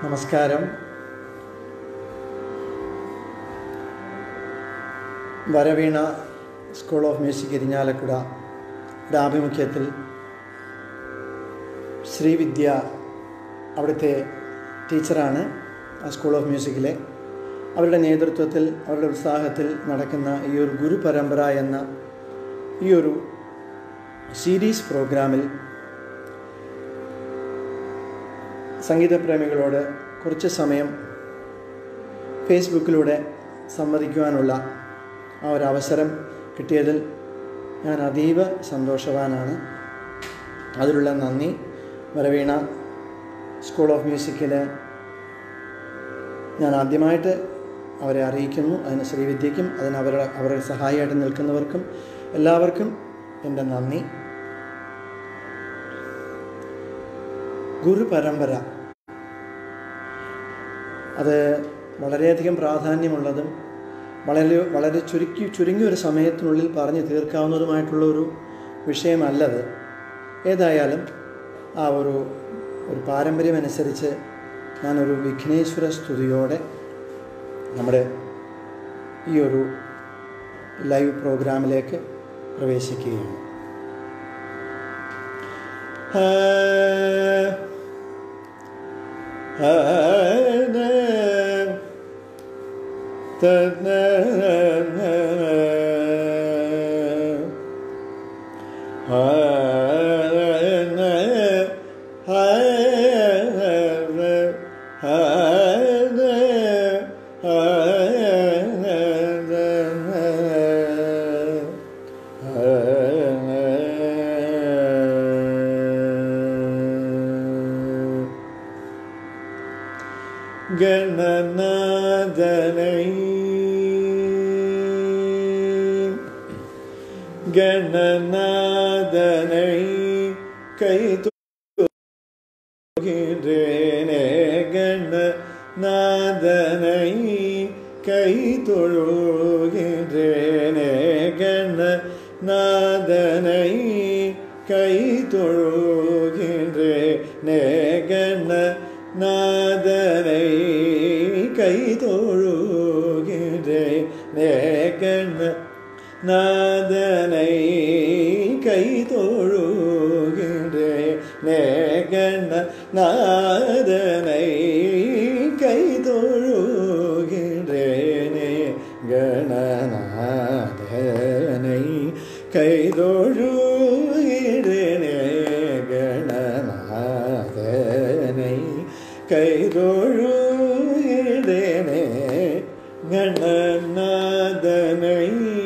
നമസ്കാരം Varaveena school of music ഇരിഞ്ഞാലക്കുടയുടെ ആഭിമുഖ്യത്തിൽ ശ്രീവിദ്യ അവിടുത്തെ ടീച്ചറാണ് ആ സ്കൂൾ ഓഫ് മ്യൂസിക്കിലെ അവരുടെ നേതൃത്വത്തിൽ അവരുടെ ഉത്സാഹത്തിൽ നടക്കുന്ന ഈ ഒരു ഗുരു പരമ്പര എന്ന ഈ ഒരു സീരീസ് പ്രോഗ്രാമിൽ സംഗീതപ്രേമികളോട് കുറച്ച് സമയം ഫേസ്ബുക്കിലൂടെ സംവദിക്കുവാനുള്ള ആ ഒരു അവസരം കിട്ടിയതിൽ ഞാൻ അതീവ സന്തോഷവാനാണ് അതിലുള്ള നന്ദി വരവീണ സ്കൂൾ ഓഫ് മ്യൂസിക്കിൽ ഞാൻ ആദ്യമായിട്ട് അവരെ അറിയിക്കുന്നു അതിന് ശ്രീവിദ്യയ്ക്കും അതിന് അവരുടെ അവരുടെ സഹായിയായിട്ട് നിൽക്കുന്നവർക്കും എല്ലാവർക്കും എൻ്റെ നന്ദി ഗുരു പരമ്പര അത് വളരെയധികം പ്രാധാന്യമുള്ളതും വളരെ വളരെ ചുരുക്കി ചുരുങ്ങിയ ഒരു സമയത്തിനുള്ളിൽ പറഞ്ഞു തീർക്കാവുന്നതുമായിട്ടുള്ള ഒരു വിഷയമല്ലത് ഏതായാലും ആ ഒരു ഒരു പാരമ്പര്യമനുസരിച്ച് ഞാനൊരു വിഘ്നേശ്വര സ്തുതിയോടെ നമ്മുടെ ഈ ഒരു ലൈവ് പ്രോഗ്രാമിലേക്ക് പ്രവേശിക്കുകയാണ് ഗണനാഥனை கணநாதனை கை தொழுகின்றேனே கணநாதனை கை தொழுகின்றேனே கணநாதனை கை தொழுகின்றேனே கணநாதனை கை தொழுகின்றேனே கண நாதனை கை தொழுகின்றே நேகண நாதனை கை தொழுகின்றேனே கணநாதனை கை தொழுகின்றேனே கணநாதனை கை தொழுகின்றேனே கணநாதனை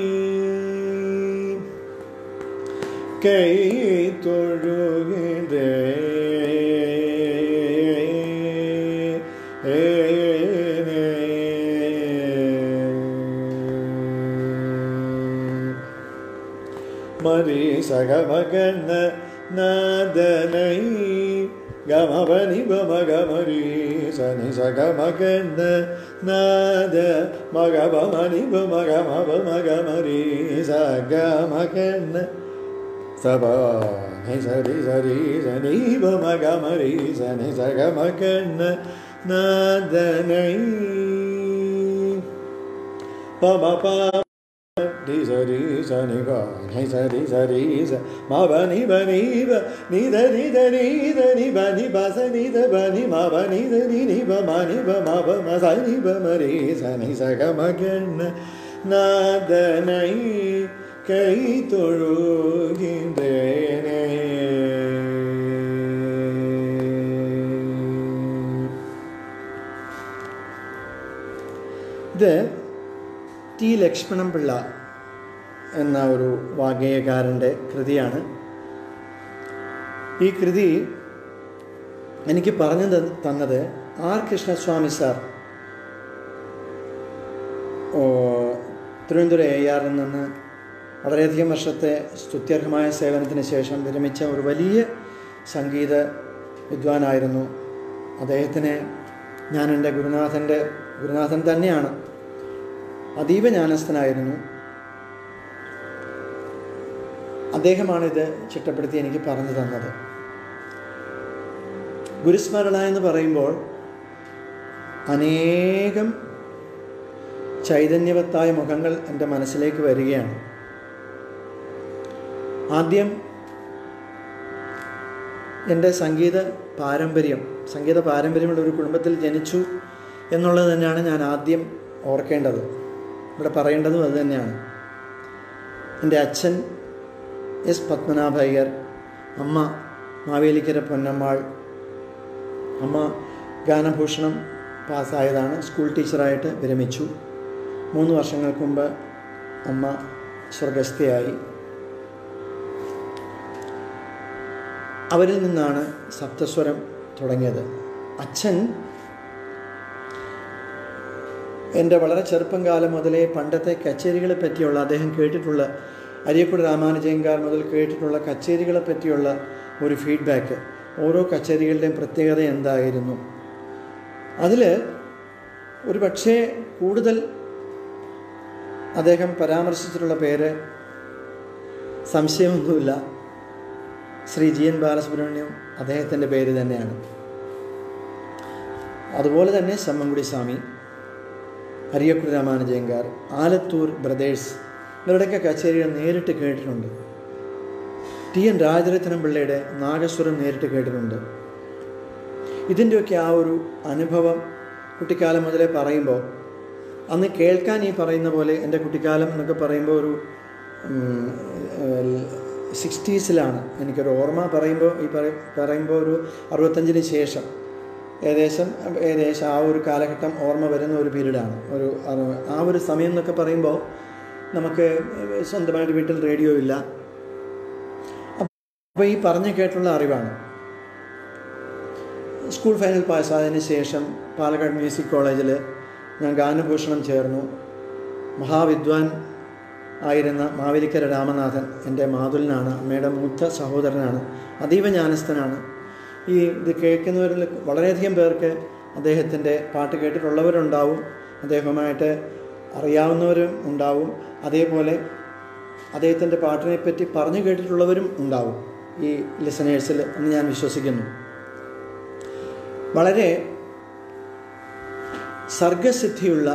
கை தொழுகின்றே மரி சகமகன நாதனை கமபனி பமகமரி சனி சகமகன நாத மகபமணி பமகமப மகமரி சகமகன சபா சரி சரி சனி பமகமரி சனி சகமகன நாதனை பம பா டி சரி சனி பா சரி சரி ச மப நி ப நி ப நி த நி த நி த நி ப நி ப ச நி த ப நி ம ப நி த நி நி ப ம நி ப ம ப ம ச நி ப ம ரி ச நி ச க ம க ந நாதனை கை தொழுகின்றேனே ഇത് ടി ലക്ഷ്മണൻ പിള്ള എന്ന ഒരു വാഗ്ഗേയകാരൻ്റെ കൃതിയാണ് ഈ കൃതി എനിക്ക് പറഞ്ഞു തന്നത് R Krishnaswamy sir Thiruvananthapuram A ആറിൽ നിന്ന് വളരെയധികം വർഷത്തെ സ്തുത്യർഹമായ സേവനത്തിന് ശേഷം വിരമിച്ച ഒരു വലിയ സംഗീത വിദ്വാനായിരുന്നു അദ്ദേഹത്തിനെ ഞാൻ എൻ്റെ ഗുരുനാഥൻ്റെ ഗുരുനാഥൻ തന്നെയാണ് അതീവ ജ്ഞാനസ്ഥനായിരുന്നു അദ്ദേഹമാണിത് ചിട്ടപ്പെടുത്തി എനിക്ക് പറഞ്ഞു തന്നത് ഗുരുസ്മരണ എന്ന് പറയുമ്പോൾ അനേകം ചൈതന്യവത്തായ മുഖങ്ങൾ എൻ്റെ മനസ്സിലേക്ക് വരികയാണ് ആദ്യം എൻ്റെ സംഗീത പാരമ്പര്യം സംഗീത പാരമ്പര്യമുള്ള ഒരു കുടുംബത്തിൽ ജനിച്ചു എന്നുള്ളത് തന്നെയാണ് ഞാൻ ആദ്യം ഓർക്കേണ്ടത് ഇവിടെ പറയേണ്ടതും അത് തന്നെയാണ് എൻ്റെ അച്ഛൻ എസ് പത്മനാഭ അയ്യർ അമ്മ മാവേലിക്കര പൊന്നമ്മാൾ അമ്മ ഗാനഭൂഷണം പാസ്സായതാണ് സ്കൂൾ ടീച്ചറായിട്ട് വിരമിച്ചു മൂന്ന് വർഷങ്ങൾക്ക് മുമ്പ് അമ്മ സ്വർഗസ്ഥയായി അവരിൽ നിന്നാണ് സപ്തസ്വരം തുടങ്ങിയത് അച്ഛൻ എൻ്റെ വളരെ ചെറുപ്പം കാലം മുതലേ പണ്ടത്തെ കച്ചേരികളെ പറ്റിയുള്ള അദ്ദേഹം കേട്ടിട്ടുള്ള അരിയക്കുടി രാമാനുജയങ്കാർ മുതൽ കേട്ടിട്ടുള്ള കച്ചേരികളെ പറ്റിയുള്ള ഒരു ഫീഡ്ബാക്ക് ഓരോ കച്ചേരികളുടെയും പ്രത്യേകത എന്തായിരുന്നു അതിൽ ഒരു പക്ഷേ കൂടുതൽ അദ്ദേഹം പരാമർശിച്ചിട്ടുള്ള പേര് സംശയമൊന്നുമില്ല ശ്രീ ജി എൻ ബാലസുബ്രഹ്മണ്യം അദ്ദേഹത്തിൻ്റെ പേര് തന്നെയാണ് അതുപോലെ തന്നെ ശമ്മൻകുടി സ്വാമി അരിയക്കുടി രാമാനുജയങ്കാർ ആലത്തൂർ ബ്രദേഴ്സ് ഇവരുടെയൊക്കെ കച്ചേരികൾ നേരിട്ട് കേട്ടിട്ടുണ്ട് ടി എൻ രാജരത്നം പിള്ളയുടെ നാഗസ്വരം നേരിട്ട് കേട്ടിട്ടുണ്ട് ഇതിൻ്റെയൊക്കെ ആ ഒരു അനുഭവം കുട്ടിക്കാലം മുതലേ പറയുമ്പോൾ അന്ന് കേൾക്കാൻ ഈ പറയുന്ന പോലെ എൻ്റെ കുട്ടിക്കാലം എന്നൊക്കെ പറയുമ്പോൾ ഒരു സിക്സ്റ്റീസിലാണ് എനിക്കൊരു ഓർമ്മ പറയുമ്പോൾ ഈ പറ പറയുമ്പോൾ ഒരു അറുപത്തഞ്ചിന് ശേഷം ഏകദേശം ഏകദേശം ആ ഒരു കാലഘട്ടം ഓർമ്മ വരുന്ന ഒരു പീരീഡാണ് ഒരു അറു- ആ ഒരു സമയം എന്നൊക്കെ പറയുമ്പോൾ നമുക്ക് സ്വന്തമായിട്ട് വീട്ടിൽ റേഡിയോ ഇല്ല അപ്പോൾ ഈ പറഞ്ഞു കേട്ടുള്ള അറിവാണ് സ്കൂൾ ഫൈനൽ പാസ്സായതിന് ശേഷം പാലക്കാട് മ്യൂസിക് കോളേജിൽ ഞാൻ ഗാനഭൂഷണം ചേർന്നു മഹാവിദ്വാൻ ആയിരുന്ന മാവേലിക്കര രാമനാഥൻ എൻ്റെ മാതുലിനാണ് അമ്മയുടെ മൂത്ത സഹോദരനാണ് അതീവ ജ്ഞാനസ്ഥനാണ് ഈ ഇത് കേൾക്കുന്നവരിൽ വളരെയധികം പേർക്ക് അദ്ദേഹത്തിൻ്റെ പാട്ട് കേട്ടിട്ടുള്ളവരുണ്ടാവും അദ്ദേഹവുമായിട്ട് അറിയാവുന്നവരും ഉണ്ടാവും അതേപോലെ അദ്ദേഹത്തിൻ്റെ പാട്ടിനെ പറ്റി പറഞ്ഞു കേട്ടിട്ടുള്ളവരും ഉണ്ടാവും ഈ ലിസണേഴ്സിൽ എന്ന് ഞാൻ വിശ്വസിക്കുന്നു വളരെ സർഗസിദ്ധിയുള്ള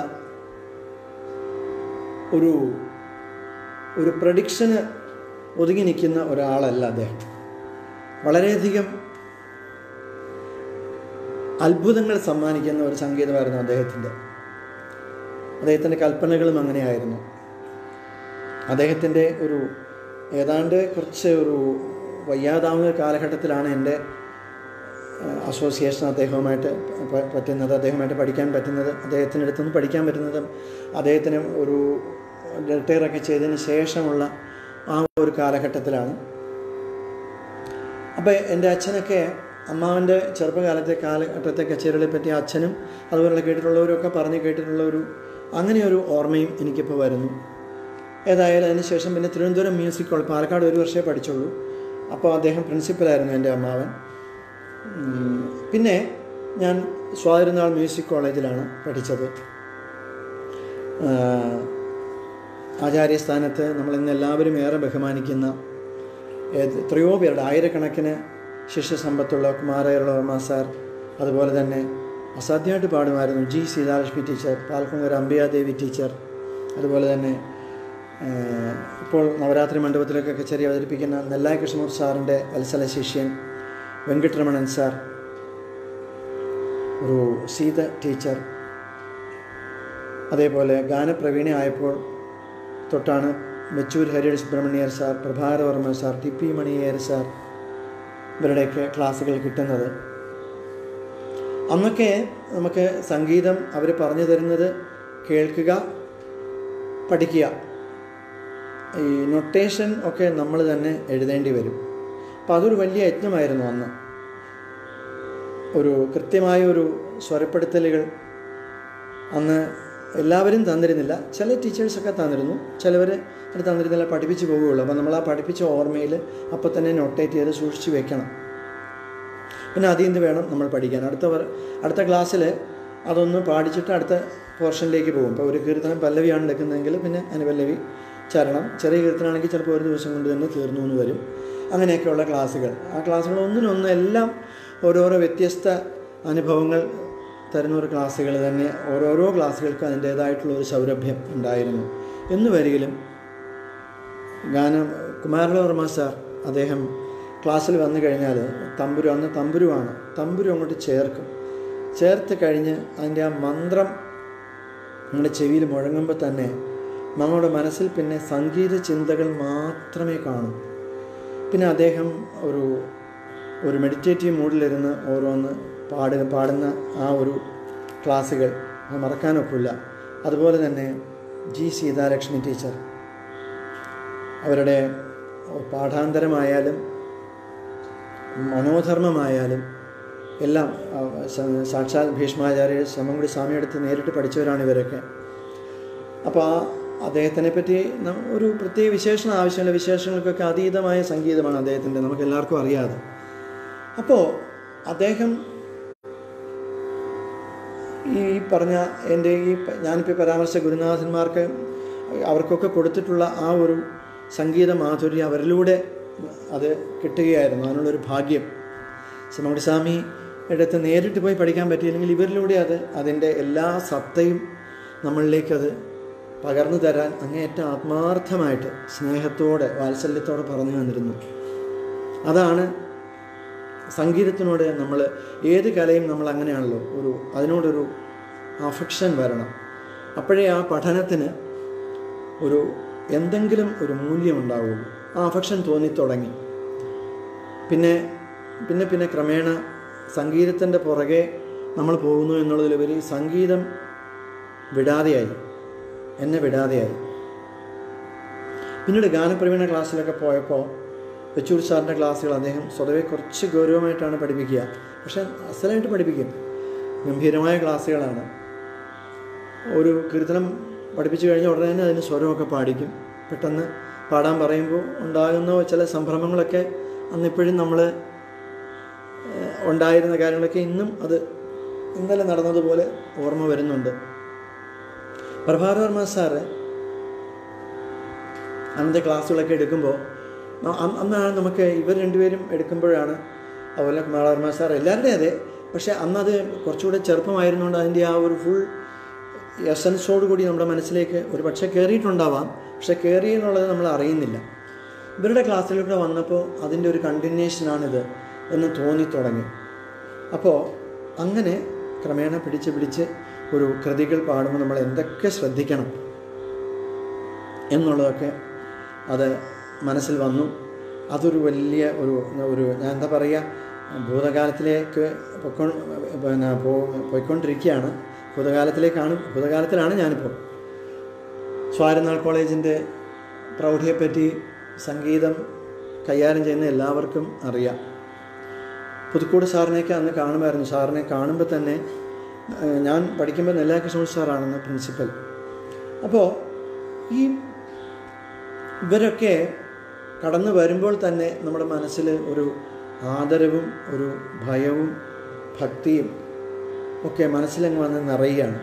ഒരു ഒരു പ്രഡിക്ഷന് ഒതുങ്ങി നിൽക്കുന്ന ഒരാളല്ല അദ്ദേഹം വളരെയധികം അത്ഭുതങ്ങൾ സമ്മാനിക്കുന്ന ഒരു സംഗീതമായിരുന്നു അദ്ദേഹത്തിൻ്റെ അദ്ദേഹത്തിൻ്റെ കൽപ്പനകളും അങ്ങനെയായിരുന്നു അദ്ദേഹത്തിൻ്റെ ഒരു ഏതാണ്ട് കുറച്ച് ഒരു വയ്യാതാവുന്ന കാലഘട്ടത്തിലാണ് എൻ്റെ അസോസിയേഷൻ അദ്ദേഹവുമായിട്ട് പ- പറ്റുന്നത് അദ്ദേഹവുമായിട്ട് പഠിക്കാൻ പറ്റുന്നത് അദ്ദേഹത്തിൻ്റെ അടുത്തുനിന്ന് പഠിക്കാൻ പറ്റുന്നത് അദ്ദേഹത്തിന് ഒരു റിട്ടയറൊക്കെ ചെയ്തതിന് ശേഷമുള്ള ആ ഒരു കാലഘട്ടത്തിലാണ് അപ്പോൾ എൻ്റെ അച്ഛനൊക്കെ അമ്മാവൻ്റെ ചെറുപ്പകാലത്തെ കാലഘട്ടത്തെ കച്ചേരികളെ പറ്റി അച്ഛനും അതുപോലുള്ള കേട്ടിട്ടുള്ളവരൊക്കെ പറഞ്ഞ് കേട്ടിട്ടുള്ള ഒരു അങ്ങനെ ഒരു ഓർമ്മയും എനിക്കിപ്പോൾ വരുന്നു ഏതായാലും അതിന് ശേഷം പിന്നെ തിരുവനന്തപുരം മ്യൂസിക് കോളേജ് പാലക്കാട് ഒരു വർഷമേ പഠിച്ചുള്ളൂ അപ്പോൾ അദ്ദേഹം പ്രിൻസിപ്പലായിരുന്നു എൻ്റെ അമ്മാവൻ ഉം, പിന്നെ ഞാൻ സ്വാതിരുന്നാൾ മ്യൂസിക് കോളേജിലാണ് പഠിച്ചത് ആഹ്, ആചാര്യസ്ഥാനത്ത് നമ്മളിന്ന് എല്ലാവരും ഏറെ ബഹുമാനിക്കുന്ന ഏത് എത്രയോ പേരുടെ ആയിരക്കണക്കിന് ശിഷ്യസമ്പത്തുള്ള കുമാരവർമ്മ സാർ അതുപോലെ തന്നെ അസാധ്യമായിട്ട് പാടുമായിരുന്നു G Seethalakshmi teacher Palkulangara Ambiyadevi teacher അതുപോലെ തന്നെ ആഹ്, ഇപ്പോൾ നവരാത്രി മണ്ഡപത്തിലൊക്കെ കച്ചേരി അവതരിപ്പിക്കുന്ന നെല്ലായ കൃഷ്ണമൂർ സാറിൻ്റെ വത്സല ശിഷ്യൻ വെങ്കട്ടരമണൻ സാർ ഒരു സീത ടീച്ചർ അതേപോലെ ഗാനപ്രവീണയായപ്പോൾ തൊട്ടാണ് മെച്ചൂർ ഹരിയുടെ Subrahmanyar sir Prabhakaravarma sir T P Maniyer sir ഇവരുടെയൊക്കെ ക്ലാസ്സുകൾ കിട്ടുന്നത് അന്നൊക്കെ നമുക്ക് സംഗീതം അവർ പറഞ്ഞു തരുന്നത് കേൾക്കുക പഠിക്കുക ഈ നൊട്ടേഷൻ ഒക്കെ നമ്മൾ തന്നെ എഴുതേണ്ടി വരും അപ്പോൾ അതൊരു വലിയ യജ്ഞമായിരുന്നു അന്ന് ഒരു കൃത്യമായ ഒരു സ്വരപ്പെടുത്തലുകൾ അന്ന് എല്ലാവരും തന്നിരുന്നില്ല ചില ടീച്ചേഴ്സൊക്കെ തന്നിരുന്നു ചിലവർ അത് തന്നിരുന്നില്ല പഠിപ്പിച്ച് പോവുകയുള്ളൂ അപ്പോൾ നമ്മൾ ആ പഠിപ്പിച്ച ഓർമ്മയിൽ അപ്പോൾ തന്നെ നൊട്ടേറ്റ് ചെയ്ത് സൂക്ഷിച്ച് വെക്കണം പിന്നെ അതിൽ നിന്ന് വേണം നമ്മൾ പഠിക്കാൻ അടുത്ത വർ- അടുത്ത ക്ലാസ്സിൽ അതൊന്ന് പാടിച്ചിട്ട് അടുത്ത പോർഷനിലേക്ക് പോകും ഇപ്പോൾ ഒരു കീർത്തനം പല്ലവിയാണ് എടുക്കുന്നതെങ്കിൽ പിന്നെ അനുപല്ലവി ചരണം ചെറിയ കീർത്തനാണെങ്കിൽ ചിലപ്പോൾ ഒരു ദിവസം കൊണ്ട് തന്നെ തീർന്നു എന്ന് വരും അങ്ങനെയൊക്കെയുള്ള ക്ലാസ്സുകൾ ആ ക്ലാസ്സുകൾ ഒന്നിനൊന്ന് എല്ലാം ഓരോരോ വ്യത്യസ്ത അനുഭവങ്ങൾ തരുന്ന ഒരു ക്ലാസ്സുകൾ തന്നെ ഓരോരോ ക്ലാസ്സുകൾക്കും അതിൻ്റേതായിട്ടുള്ള ഒരു സൗരഭ്യം ഉണ്ടായിരുന്നു എന്ന് വരികിലും ഗാനം കുമാരവർമ്മ സാർ അദ്ദേഹം ക്ലാസ്സിൽ വന്നു കഴിഞ്ഞാൽ തമ്പുരു അന്ന് തമ്പുരുവാണ് തമ്പുരു അങ്ങോട്ട് ചേർക്കും ചേർത്ത് കഴിഞ്ഞ് അതിൻ്റെ ആ മന്ത്രം നമ്മുടെ ചെവിയിൽ മുഴങ്ങുമ്പോൾ തന്നെ നമ്മുടെ മനസ്സിൽ പിന്നെ സംഗീത ചിന്തകൾ മാത്രമേ കാണൂ പിന്നെ അദ്ദേഹം ഒരു ഒരു മെഡിറ്റേറ്റീവ് മൂഡിലിരുന്ന് ഓരോന്ന് പാടുക പാടുന്ന ആ ഒരു ക്ലാസ്സുകൾ അത് മറക്കാനൊക്കില്ല അതുപോലെ തന്നെ ജി സീതാലക്ഷ്മി ടീച്ചർ അവരുടെ പാഠാന്തരമായാലും മനോധർമ്മമായാലും എല്ലാം ആ, സ- സാക്ഷാൽ ഭീഷ്മാചാര്യ ശമംകുടി സ്വാമിയെടുത്ത് നേരിട്ട് പഠിച്ചവരാണ് ഇവരൊക്കെ അപ്പോൾ ആ അദ്ദേഹത്തിനെ പറ്റി നം- ഒരു പ്രത്യേക വിശേഷണം ആവശ്യമില്ല വിശേഷങ്ങൾക്കൊക്കെ അതീതമായ സംഗീതമാണ് അദ്ദേഹത്തിൻ്റെ നമുക്ക് എല്ലാവർക്കും അറിയാതെ അപ്പോൾ അദ്ദേഹം ഈ പറഞ്ഞ എൻ്റെ ഈ പ- ഞാനിപ്പോൾ പരാമർശിച്ച ഗുരുനാഥന്മാർക്ക് അവർക്കൊക്കെ കൊടുത്തിട്ടുള്ള ആ ഒരു സംഗീത മാധുര്യം അവരിലൂടെ അത് കിട്ടുകയായിരുന്നു അതിനുള്ളൊരു ഭാഗ്യം ശമകുടി സ്വാമി അടുത്ത് നേരിട്ട് പോയി പഠിക്കാൻ പറ്റിയില്ലെങ്കിൽ ഇവരിലൂടെ അത് അതിൻ്റെ എല്ലാ സത്തയും നമ്മളിലേക്ക് അത് പകർന്നു തരാൻ അങ്ങേയറ്റം ആത്മാർത്ഥമായിട്ട് സ്നേഹത്തോടെ വാത്സല്യത്തോടെ പറഞ്ഞു തന്നിരുന്നു അതാണ് സംഗീതത്തിനോട് നമ്മൾ ഏത് കലയും നമ്മൾ അങ്ങനെയാണല്ലോ ഒരു അതിനോടൊരു അഫക്ഷൻ വരണം അപ്പോഴേ ആ പഠനത്തിന് ഒരു എന്തെങ്കിലും ഒരു മൂല്യം ഉണ്ടാവുള്ളൂ ആ അഫക്ഷൻ തോന്നിത്തുടങ്ങി പിന്നെ പിന്നെ പിന്നെ ക്രമേണ സംഗീതത്തിൻ്റെ പുറകെ നമ്മൾ പോകുന്നു എന്നുള്ളതിലുപരി സംഗീതം വിടാതെയായി എന്നെ വിടാതെയായി പിന്നീട് ഗാനപ്രവീണ ക്ലാസ്സിലൊക്കെ പോയപ്പോൾ വെച്ചൂർ സാറിൻ്റെ ക്ലാസ്സുകൾ അദ്ദേഹം സ്വതവേ കുറച്ച് ഗൗരവമായിട്ടാണ് പഠിപ്പിക്കുക പക്ഷേ അസലായിട്ട് പഠിപ്പിക്കും ഗംഭീരമായ ക്ലാസ്സുകളാണ് ഒരു കീർത്തനം പഠിപ്പിച്ചു കഴിഞ്ഞ ഉടനെ തന്നെ അതിന് സ്വരമൊക്കെ പാടിക്കും പെട്ടെന്ന് പാടാൻ പറയുമ്പോൾ ഉണ്ടാകുന്ന ചില സംഭ്രമങ്ങളൊക്കെ അന്നിപ്പോഴും നമ്മൾ ഉണ്ടായിരുന്ന കാര്യങ്ങളൊക്കെ ഇന്നും അത് ഇന്നലെ നടന്നതുപോലെ ഓർമ്മ വരുന്നുണ്ട് പ്രഭാതവർമ്മ സാറ് അന്നത്തെ ക്ലാസ്സുകളൊക്കെ എടുക്കുമ്പോൾ ന- അന്ന് അന്നാണ് നമുക്ക് ഇവർ രണ്ടുപേരും എടുക്കുമ്പോഴാണ് അതുപോലെ കുമാരവർമ്മ സാർ എല്ലാവരുടെയും അതെ പക്ഷേ അന്നത് കുറച്ചുകൂടെ ചെറുപ്പമായിരുന്നുകൊണ്ട് അതിൻ്റെ ആ ഒരു ഫുൾ എസൻസോട് കൂടി നമ്മുടെ മനസ്സിലേക്ക് ഒരു പക്ഷേ കയറിയിട്ടുണ്ടാവാം പക്ഷെ കയറി എന്നുള്ളത് നമ്മൾ അറിയുന്നില്ല ഇവരുടെ ക്ലാസ്സിലൂടെ വന്നപ്പോൾ അതിൻ്റെ ഒരു കണ്ടിന്യൂഷനാണിത് എന്ന് തോന്നി തുടങ്ങി അപ്പോൾ അങ്ങനെ ക്രമേണ പിടിച്ച് പിടിച്ച് ഒരു കൃതികൾ പാടുമ്പോൾ നമ്മൾ എന്തൊക്കെ ശ്രദ്ധിക്കണം എന്നുള്ളതൊക്കെ അത് മനസ്സിൽ വന്നു അതൊരു വലിയ ഒരു ഒരു ഞാൻ എന്താ പറയുക ഭൂതകാലത്തിലേക്ക് പൊക്കോ പിന്നെ പോ പോയിക്കൊണ്ടിരിക്കുകയാണ് ഭൂതകാലത്തിലേക്കാണ് ഭൂതകാലത്തിലാണ് ഞാനിപ്പോൾ സ്വാരനാൾ കോളേജിൻ്റെ പ്രൗഢിയെപ്പറ്റി സംഗീതം കൈകാര്യം ചെയ്യുന്ന എല്ലാവർക്കും അറിയാം പുതുക്കോട് സാറിനെയൊക്കെ അന്ന് കാണുമായിരുന്നു സാറിനെ കാണുമ്പോൾ തന്നെ ഏഹ്, ഞാൻ പഠിക്കുമ്പോൾ നെല്ലാകൃഷ്ണൻ സാറാണെന്ന് പ്രിൻസിപ്പൽ അപ്പോൾ ഈ ഇവരൊക്കെ കടന്നു വരുമ്പോൾ തന്നെ നമ്മുടെ മനസ്സിൽ ഒരു ആദരവും ഒരു ഭയവും ഭക്തിയും ഒക്കെ മനസ്സിലങ്ങ് വന്ന് നിറയുകയാണ്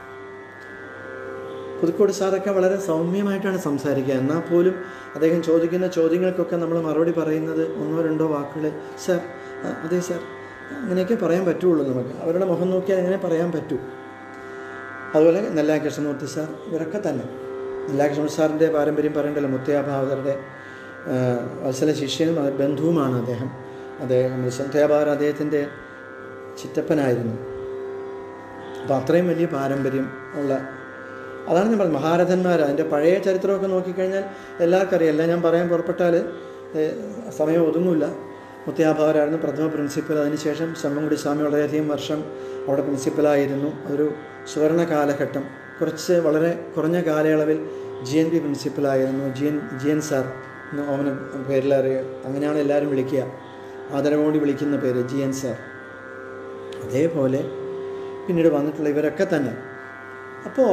പുതുക്കോട് സാറൊക്കെ വളരെ സൗമ്യമായിട്ടാണ് സംസാരിക്കുക എന്നാൽ പോലും അദ്ദേഹം ചോദിക്കുന്ന ചോദ്യങ്ങൾക്കൊക്കെ നമ്മൾ മറുപടി പറയുന്നത് ഒന്നോ രണ്ടോ വാക്കുകൾ സാർ ആ, അതെ സാർ അങ്ങനെയൊക്കെ പറയാൻ പറ്റുള്ളൂ നമുക്ക് അവരുടെ മുഖം നോക്കിയാൽ അങ്ങനെ പറയാൻ പറ്റൂ അതുപോലെ നെല്ലാ കൃഷ്ണമൂർത്തി സാർ ഇവരൊക്കെ തന്നെ നെല്ലാ കൃഷ്ണ സാറിൻ്റെ പാരമ്പര്യം പറയണ്ടല്ലോ മുത്തയാഭാവതരുടെ വത്സല ശിഷ്യനും അത് ബന്ധുവുമാണ് അദ്ദേഹം അദ്ദേഹം മുത്തയാഭാവർ അദ്ദേഹത്തിൻ്റെ ചിറ്റപ്പനായിരുന്നു അപ്പോൾ അത്രയും വലിയ പാരമ്പര്യം ഉള്ള അതാണ് ഞാൻ പറഞ്ഞത് മഹാരഥന്മാർ അതിൻ്റെ പഴയ ചരിത്രമൊക്കെ നോക്കിക്കഴിഞ്ഞാൽ എല്ലാവർക്കും അറിയാം എല്ലാം ഞാൻ പറയാൻ പുറപ്പെട്ടാൽ ഏഹ്, സമയം ഒതുങ്ങില്ല മുത്തയാഭാവരായിരുന്നു പ്രഥമ പ്രിൻസിപ്പൽ അതിനുശേഷം ശമ്മൻകുടി സ്വാമി വളരെയധികം വർഷം അവിടെ പ്രിൻസിപ്പലായിരുന്നു അതൊരു സുവർണ കാലഘട്ടം കുറച്ച് വളരെ കുറഞ്ഞ കാലയളവിൽ ജി എൻ പി പ്രിൻസിപ്പലായിരുന്നു G N G N sir എന്ന് ഓമന പേരിൽ അറിയുക അങ്ങനെയാണ് എല്ലാവരും വിളിക്കുക ആദരവോടി വിളിക്കുന്ന പേര് ജി എൻ സാർ അതേപോലെ പിന്നീട് വന്നിട്ടുള്ള ഇവരൊക്കെ തന്നെ അപ്പോൾ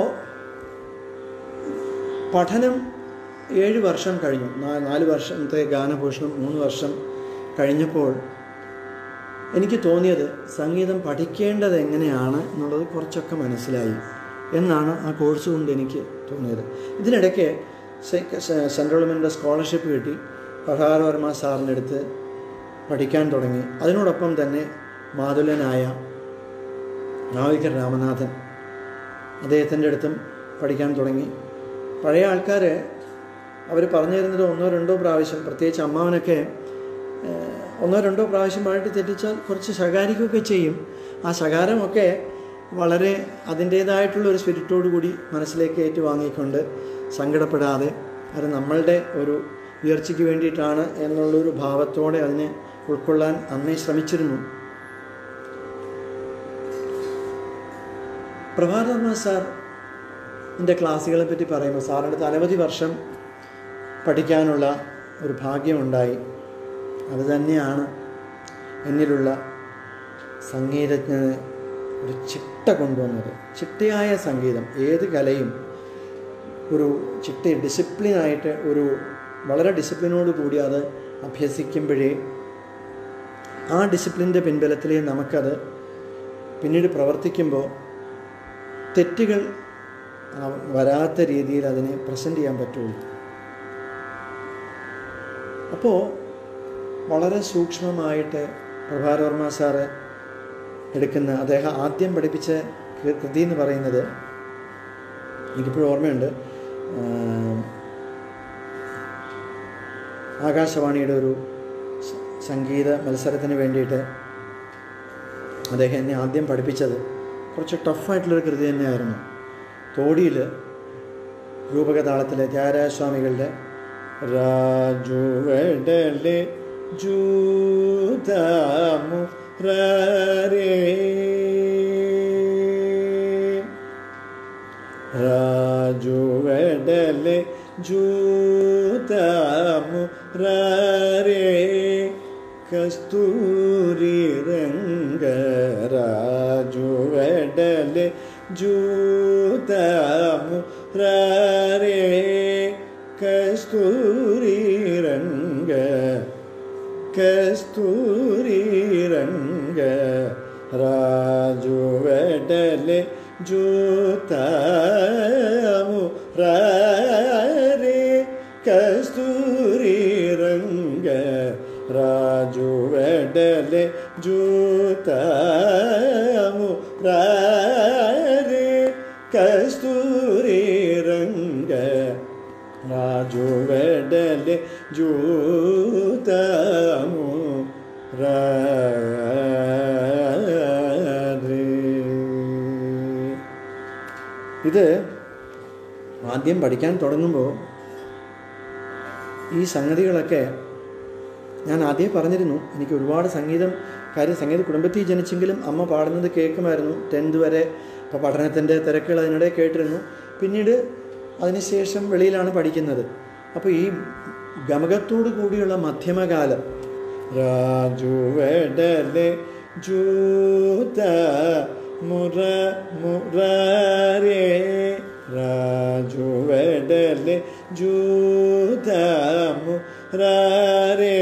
പഠനം ഏഴ് വർഷം കഴിഞ്ഞു നാ- നാല് വർഷത്തെ ഗാനഭൂഷണം മൂന്ന് വർഷം കഴിഞ്ഞപ്പോൾ എനിക്ക് തോന്നിയത് സംഗീതം പഠിക്കേണ്ടത് എങ്ങനെയാണ് എന്നുള്ളത് കുറച്ചൊക്കെ മനസ്സിലായി എന്നാണ് ആ കോഴ്സ് കൊണ്ട് എനിക്ക് തോന്നിയത് ഇതിനിടയ്ക്ക് സെ- സെ- സെൻട്രൽ ഗവൺമെൻറ്റിൻ്റെ സ്കോളർഷിപ്പ് കിട്ടി പ്രഭാകരവർമ്മ സാറിൻ്റെ അടുത്ത് പഠിക്കാൻ തുടങ്ങി അതിനോടൊപ്പം തന്നെ മാതുലനായ നാവികർ രാമനാഥൻ അദ്ദേഹത്തിൻ്റെ അടുത്തും പഠിക്കാൻ തുടങ്ങി പഴയ ആൾക്കാർ അവർ പറഞ്ഞു തരുന്നത് ഒന്നോ രണ്ടോ പ്രാവശ്യം പ്രത്യേകിച്ച് അമ്മാവനൊക്കെ ഏഹ്, ഒന്നോ രണ്ടോ പ്രാവശ്യം പാടിട്ട് തെറ്റിച്ചാൽ കുറച്ച് ശകാരിക്കുകയൊക്കെ ചെയ്യും ആ ശകാരമൊക്കെ വളരെ അതിൻ്റേതായിട്ടുള്ള ഒരു സ്പിരിറ്റോടു കൂടി മനസ്സിലേക്ക് ഏറ്റുവാങ്ങിക്കൊണ്ട് സങ്കടപ്പെടാതെ അത് നമ്മളുടെ ഒരു ഉയർച്ചയ്ക്ക് വേണ്ടിയിട്ടാണ് എന്നുള്ളൊരു ഭാവത്തോടെ അതിനെ ഉൾക്കൊള്ളാൻ അന്നേ ശ്രമിച്ചിരുന്നു പ്രഭാതർമ്മ സാർ എൻ്റെ ക്ലാസ്സുകളെ പറ്റി പറയുമ്പോൾ സാറിൻ്റെ അടുത്ത് അനവധി വർഷം പഠിക്കാനുള്ള ഒരു ഭാഗ്യമുണ്ടായി അത് തന്നെയാണ് എന്നിലുള്ള സംഗീതജ്ഞന് ഒരു ചിട്ട കൊണ്ടുവന്നത് ചിട്ടയായ സംഗീതം ഏത് കലയും ഒരു ചിട്ട ഡിസിപ്ലിനായിട്ട് ഒരു വളരെ ഡിസിപ്ലിനോട് കൂടി അത് അഭ്യസിക്കുമ്പോഴേ ആ ഡിസിപ്ലിൻ്റെ പിൻബലത്തിലേ നമുക്കത് പിന്നീട് പ്രവർത്തിക്കുമ്പോൾ തെറ്റുകൾ ആ, വരാത്ത രീതിയിൽ അതിനെ പ്രസൻറ്റ് ചെയ്യാൻ പറ്റുള്ളൂ അപ്പോൾ വളരെ സൂക്ഷ്മമായിട്ട് പ്രഭാരവർമ്മ സാറ് എടുക്കുന്ന അദ്ദേഹം ആദ്യം പഠിപ്പിച്ച കൃ- കൃതി എന്ന് പറയുന്നത് എനിക്കിപ്പോഴും ഓർമ്മയുണ്ട് ആം, ആകാശവാണിയുടെ ഒരു സ- സംഗീത മത്സരത്തിന് വേണ്ടിയിട്ട് അദ്ദേഹം എന്നെ ആദ്യം പഠിപ്പിച്ചത് കുറച്ച് ടഫായിട്ടുള്ളൊരു കൃതി തന്നെയായിരുന്നു തോടിയിൽ രൂപകതാളത്തിലെ ത്യാഗരാജസ്വാമികളുടെ രാജുവെടലെ ജൂതാമു റേ രാജുവെടലെ ജൂതാമു റേ കസ്തൂരി രംഗ രാജുവെടലെ ജൂതാമു റേ കസ്തൂരി രംഗ കസ്തൂരി രംഗ രാജുവെടലെ ജൂതാമു റേ കസ്തൂരി രംഗ രാജുവെടലെ ജൂതാമു റേ കസ്തൂരി രംഗ രാജുവെടലെ ജൂതാമു ഇത് ആദ്യം പഠിക്കാൻ തുടങ്ങുമ്പോൾ ഈ സംഗതികളൊക്കെ ഞാൻ ആദ്യം പറഞ്ഞിരുന്നു എനിക്ക് ഒരുപാട് സംഗീതം കാര്യം സംഗീത കുടുംബത്തിൽ ജനിച്ചെങ്കിലും അമ്മ പാടുന്നത് കേൾക്കുമായിരുന്നു ടെൻത്ത് വരെ ഇപ്പോൾ പഠനത്തിൻ്റെ തിരക്കുകൾ അതിനിടെ കേട്ടിരുന്നു പിന്നീട് അതിനുശേഷം വെളിയിലാണ് പഠിക്കുന്നത് അപ്പോൾ ഈ ഗമകത്തോടു കൂടിയുള്ള മധ്യമകാലം രാജുവെടലെ ജൂത മുറ മുറേ രാജുവെടലെ ജൂത മുറേ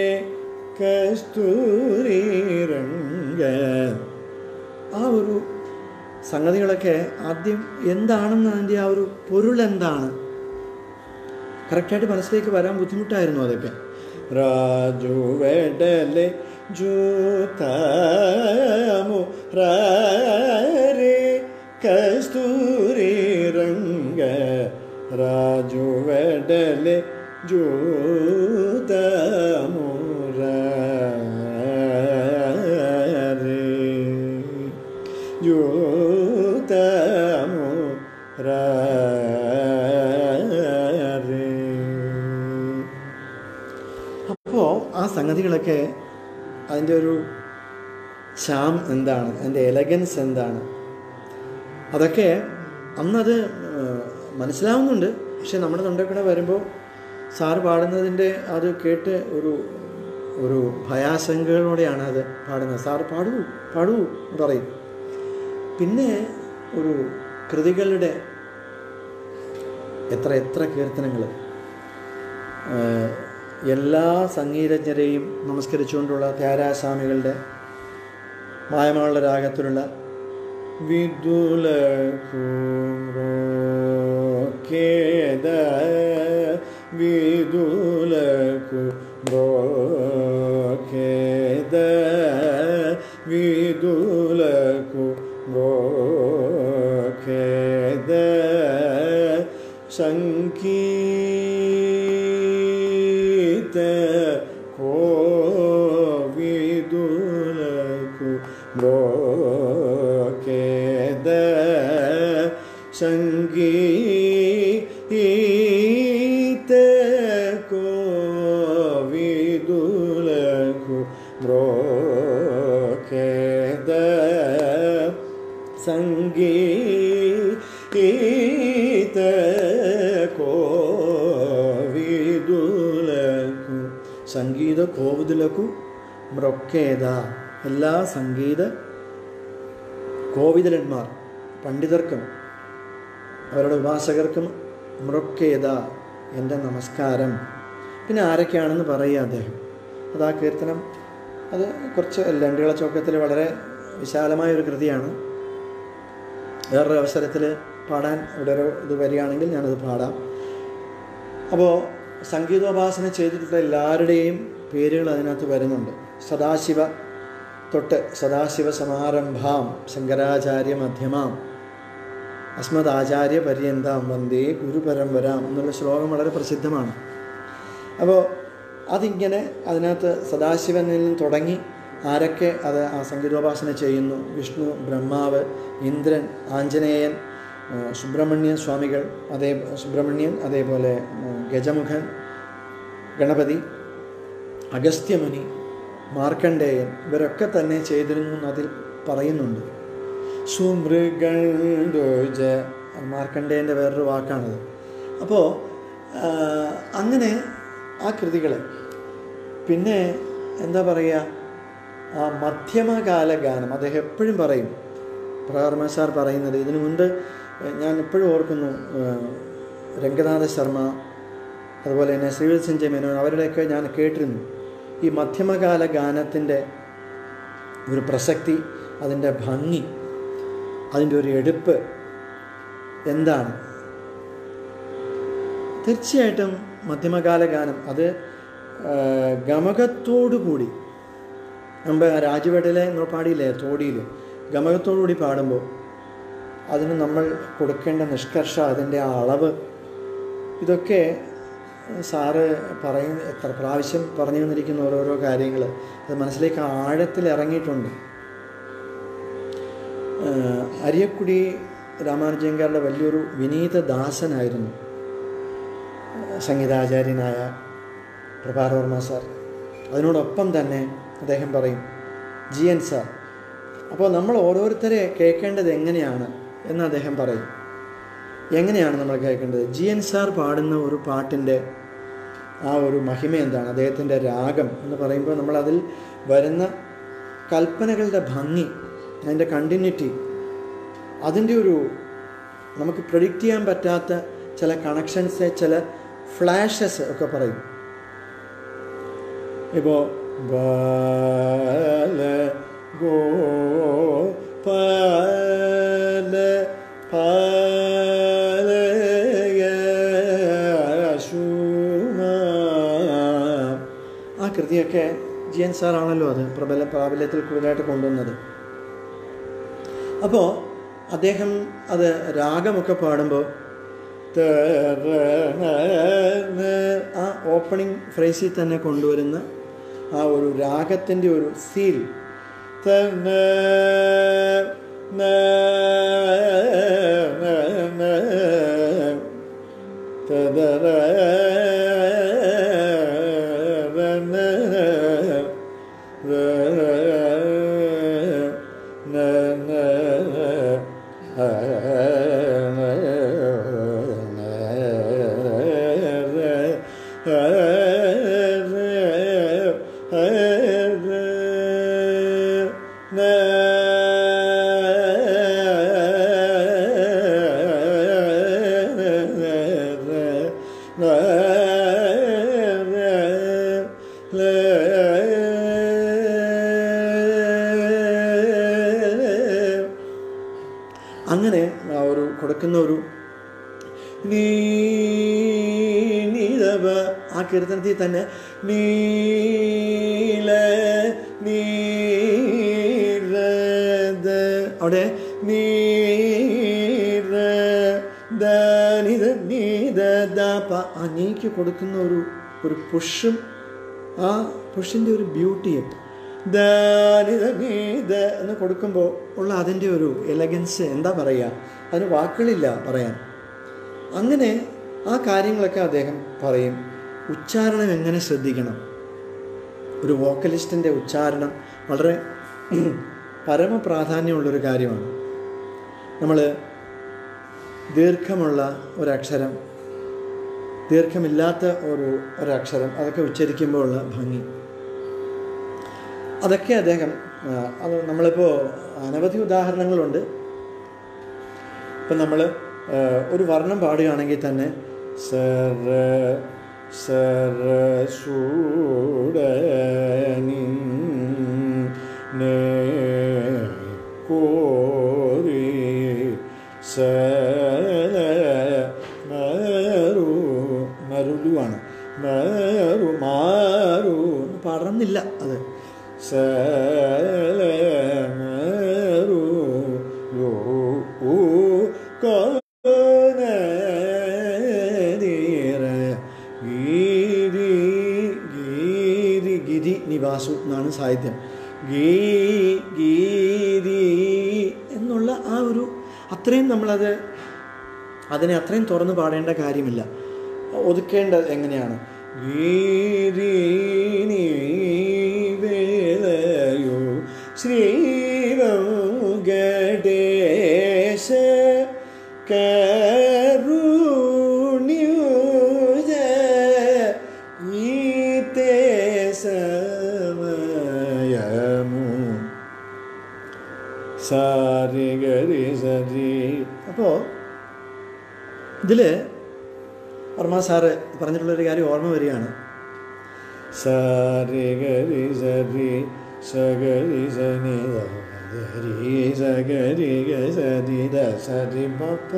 കസ്തൂരി രംഗ ആ ഒരു സംഗതികളൊക്കെ ആദ്യം എന്താണെന്ന് അതിൻ്റെ ആ ഒരു പൊരുൾ എന്താണ് കറക്റ്റായിട്ട് മനസ്സിലേക്ക് വരാൻ ബുദ്ധിമുട്ടായിരുന്നു അതൊക്കെ രാജുവെടലെ ജൂതാമു റേ കസ്തൂരി രംഗ രാജുവെടലെ ജൂതാമു റേ ജൂതാമു റേ അപ്പോൾ ആ സംഗതികളൊക്കെ അതിൻ്റെ ഒരു ശാം എന്താണ് അതിൻ്റെ എലഗൻസ് എന്താണ് അതൊക്കെ അന്നത് ഏഹ്, മനസ്സിലാവുന്നുണ്ട് പക്ഷെ നമ്മുടെ തൊണ്ടക്കൂടെ വരുമ്പോൾ സാറ് പാടുന്നതിൻ്റെ അത് കേട്ട് ഒരു ഒരു ഭയാശങ്കകളോടെയാണ് അത് പാടുന്നത് സാറ് പാടൂ പാടൂ എന്ന് പറയും പിന്നെ ഒരു കൃതികളുടെ എത്ര എത്ര കീർത്തനങ്ങൾ എല്ലാ സംഗീതജ്ഞരെയും നമസ്കരിച്ചുകൊണ്ടുള്ള ത്യാരാസ്വാമികളുടെ മായമായുള്ള രാഗത്തിലുള്ള വിദുല കേദ വിദുല കേദ വിദുല സംഗീത കോവിദുലകു ബ്രോക്കേദ സംഗീത കോവിദുലകു ബ്രോക്കേദ സംഗീത കോവിദുലകു സംഗീത കോവിദുലകു മ്രൊക്കേത എല്ലാ സംഗീത കോവിദലന്മാർ പണ്ഡിതർക്കും അവരുടെ ഉപാസകർക്കും മൃക്കേത എൻ്റെ നമസ്കാരം പിന്നെ ആരൊക്കെയാണെന്ന് പറയുക അദ്ദേഹം അത് ആ കീർത്തനം അത് കുറച്ച് ലണ്ടുകള ചോക്കത്തിൽ വളരെ വിശാലമായ ഒരു കൃതിയാണ് വേറൊരു അവസരത്തിൽ പാടാൻ ഇവിടെ ഒരു ഇത് വരികയാണെങ്കിൽ ഞാനത് പാടാം അപ്പോൾ സംഗീതോപാസന ചെയ്തിട്ടുള്ള എല്ലാവരുടെയും പേരുകൾ അതിനകത്ത് വരുന്നുണ്ട് സദാശിവ തൊട്ട് സദാശിവ സമാരംഭാം ശങ്കരാചാര്യ മധ്യമാം അസ്മദാചാര്യ പര്യന്താം വന്ദേ ഗുരുപരമ്പരാം എന്നുള്ള ശ്ലോകം വളരെ പ്രസിദ്ധമാണ് അപ്പോൾ അതിങ്ങനെ അതിനകത്ത് സദാശിവനിൽ നിന്ന് തുടങ്ങി ആരൊക്കെ അത് ആ സംഗീതോപാസന ചെയ്യുന്നു വിഷ്ണു ബ്രഹ്മാവ് ഇന്ദ്രൻ ആഞ്ജനേയൻ ആ, സുബ്രഹ്മണ്യ സ്വാമികൾ അതേ സുബ്രഹ്മണ്യൻ അതേപോലെ ആ, ഗജമുഖൻ ഗണപതി അഗസ്ത്യമുനി മാർക്കണ്ഡേയൻ ഇവരൊക്കെ തന്നെ ചെയ്തിരുന്നു എന്ന് അതിൽ പറയുന്നുണ്ട് സുമൃഗണ്ഡോജ മാർക്കണ്ഡേയൻ്റെ വേറൊരു വാക്കാണത് അപ്പോൾ അങ്ങനെ ആ കൃതികൾ പിന്നെ എന്താ പറയുക ആ മധ്യമകാല ഗാനം അദ്ദേഹം എപ്പോഴും പറയും പ്രകാർമ സാർ പറയുന്നത് ഇതിനു മുൻപ് ഞാൻ എപ്പോഴും ഓർക്കുന്നു ഏഹ്, രംഗനാഥ ശർമ്മ അതുപോലെ തന്നെ ശ്രീവിൽ സഞ്ജയ് മേനോൻ അവരുടെയൊക്കെ ഞാൻ കേട്ടിരുന്നു ഈ മധ്യമകാല ഗാനത്തിൻ്റെ ഒരു പ്രസക്തി അതിൻ്റെ ഭംഗി അതിൻ്റെ ഒരു എടുപ്പ് എന്താണ് തീർച്ചയായിട്ടും മധ്യമകാല ഗാനം അത് ആ, ഗമകത്തോടു കൂടി മുമ്പ് രാജുവേട്ടയിലെ നമ്മൾ പാടിയില്ലേ തോടിയിൽ ഗമകത്തോടു കൂടി പാടുമ്പോൾ അതിന് നമ്മൾ കൊടുക്കേണ്ട നിഷ്കർഷ അതിൻ്റെ ആ അളവ് ഇതൊക്കെ സാറ് പറയുന്ന എത്ര പ്രാവശ്യം പറഞ്ഞു തന്നിരിക്കുന്ന ഓരോരോ കാര്യങ്ങൾ അത് മനസ്സിലേക്ക് ആഴത്തിൽ ഇറങ്ങിയിട്ടുണ്ട് ആഹ് അരിയക്കുടി രാമാനുജയങ്കാരുടെ വലിയൊരു വിനീത ദാസനായിരുന്നു സംഗീതാചാര്യനായ പ്രഭാരവർമ്മ സാർ അതിനോടൊപ്പം തന്നെ അദ്ദേഹം പറയും ജി എൻ സാർ അപ്പോൾ നമ്മൾ ഓരോരുത്തരെ കേൾക്കേണ്ടത് എങ്ങനെയാണ് എന്ന് അദ്ദേഹം പറയും എങ്ങനെയാണ് നമ്മൾ കേൾക്കേണ്ടത് ജി എൻ സാർ പാടുന്ന ഒരു പാട്ടിൻ്റെ ആ ഒരു മഹിമ എന്താണ് അദ്ദേഹത്തിൻ്റെ രാഗം എന്ന് പറയുമ്പോൾ നമ്മൾ അതിൽ വരുന്ന കൽപ്പനകളുടെ ഭംഗി അതിൻ്റെ കണ്ടിന്യൂറ്റി അതിൻ്റെ ഒരു നമുക്ക് പ്രഡിക്റ്റ് ചെയ്യാൻ പറ്റാത്ത ചില കണക്ഷൻസ് ചില ഫ്ലാഷസ് ഒക്കെ പറയും ഇപ്പോൾ ബാല ഗോ പാല പാലയ ആ കൃതിയൊക്കെ ജി എൻ സാറാണല്ലോ അത് പ്രബല പ്രാബല്യത്തിൽ കൂടുതലായിട്ട് കൊണ്ടുവന്നത് അപ്പോൾ അദ്ദേഹം അത് രാഗമൊക്കെ പാടുമ്പോൾ ആ ഓപ്പണിംഗ് ഫ്രേസിൽ തന്നെ കൊണ്ടുവരുന്ന ആ ഒരു രാഗത്തിൻ്റെ ഒരു സീൽ അങ്ങനെ ആ ഒരു കൊടുക്കുന്ന ഒരു നീ നീലവ ആ കീർത്തനത്തിൽ തന്നെ നീല നീരത് അവിടെ നീര ദനിത നീത ദ പ ആ നീക്ക് കൊടുക്കുന്ന ഒരു ഒരു പുഷും ആ പുഷിൻ്റെ ഒരു ബ്യൂട്ടിയും ദനിത നീത എന്ന് കൊടുക്കുമ്പോൾ ഉള്ള അതിൻ്റെ ഒരു എലഗൻസ് എന്താ പറയുക അതിന് വാക്കുകളില്ല പറയാൻ അങ്ങനെ ആ കാര്യങ്ങളൊക്കെ അദ്ദേഹം പറയും ഉച്ചാരണം എങ്ങനെ ശ്രദ്ധിക്കണം ഒരു വോക്കലിസ്റ്റിൻ്റെ ഉച്ചാരണം വളരെ പരമപ്രാധാന്യമുള്ളൊരു കാര്യമാണ് നമ്മൾ ദീർഘമുള്ള ഒരക്ഷരം ദീർഘമില്ലാത്ത ഒരു ഒരക്ഷരം അതൊക്കെ ഉച്ചരിക്കുമ്പോൾ ഉള്ള ഭംഗി അതൊക്കെ അദ്ദേഹം ആ, അത് നമ്മളിപ്പോൾ അനവധി ഉദാഹരണങ്ങളുണ്ട് ഇപ്പം നമ്മൾ ഒരു വർണ്ണം പാടുകയാണെങ്കിൽ തന്നെ സര സരസൂടനിൻ നേ കോരി സല മരു മരുളുവാണ് മരു മാരു എന്ന് പറഞ്ഞില്ല അത് സല മരു യോ ഊ കോനദീര ഗിരി ഗിരി ഗിരി നിവാസു എന്നാണ് സാഹിത്യം ഗീ ഗീരി എന്നുള്ള ആ ഒരു അത്രയും നമ്മളത് അതിനെ അത്രയും തുറന്ന് പാടേണ്ട കാര്യമില്ല ഒതുക്കേണ്ടത് എങ്ങനെയാണ് ഗീരി നീ വേലയോ ശ്രീ വെങ്കടേശ കരുണ്യുജ ഗീതേ സമയമു സാരി ഗരി സരി അപ്പോൾ ഇതിൽ വർമ്മ സാറ് പറഞ്ഞിട്ടുള്ളൊരു കാര്യം ഓർമ്മ വരികയാണ് സാരി ഗരി സരി സഗരി സനി ഗരി സഗരി ഗരി ദ സരി പപ്പ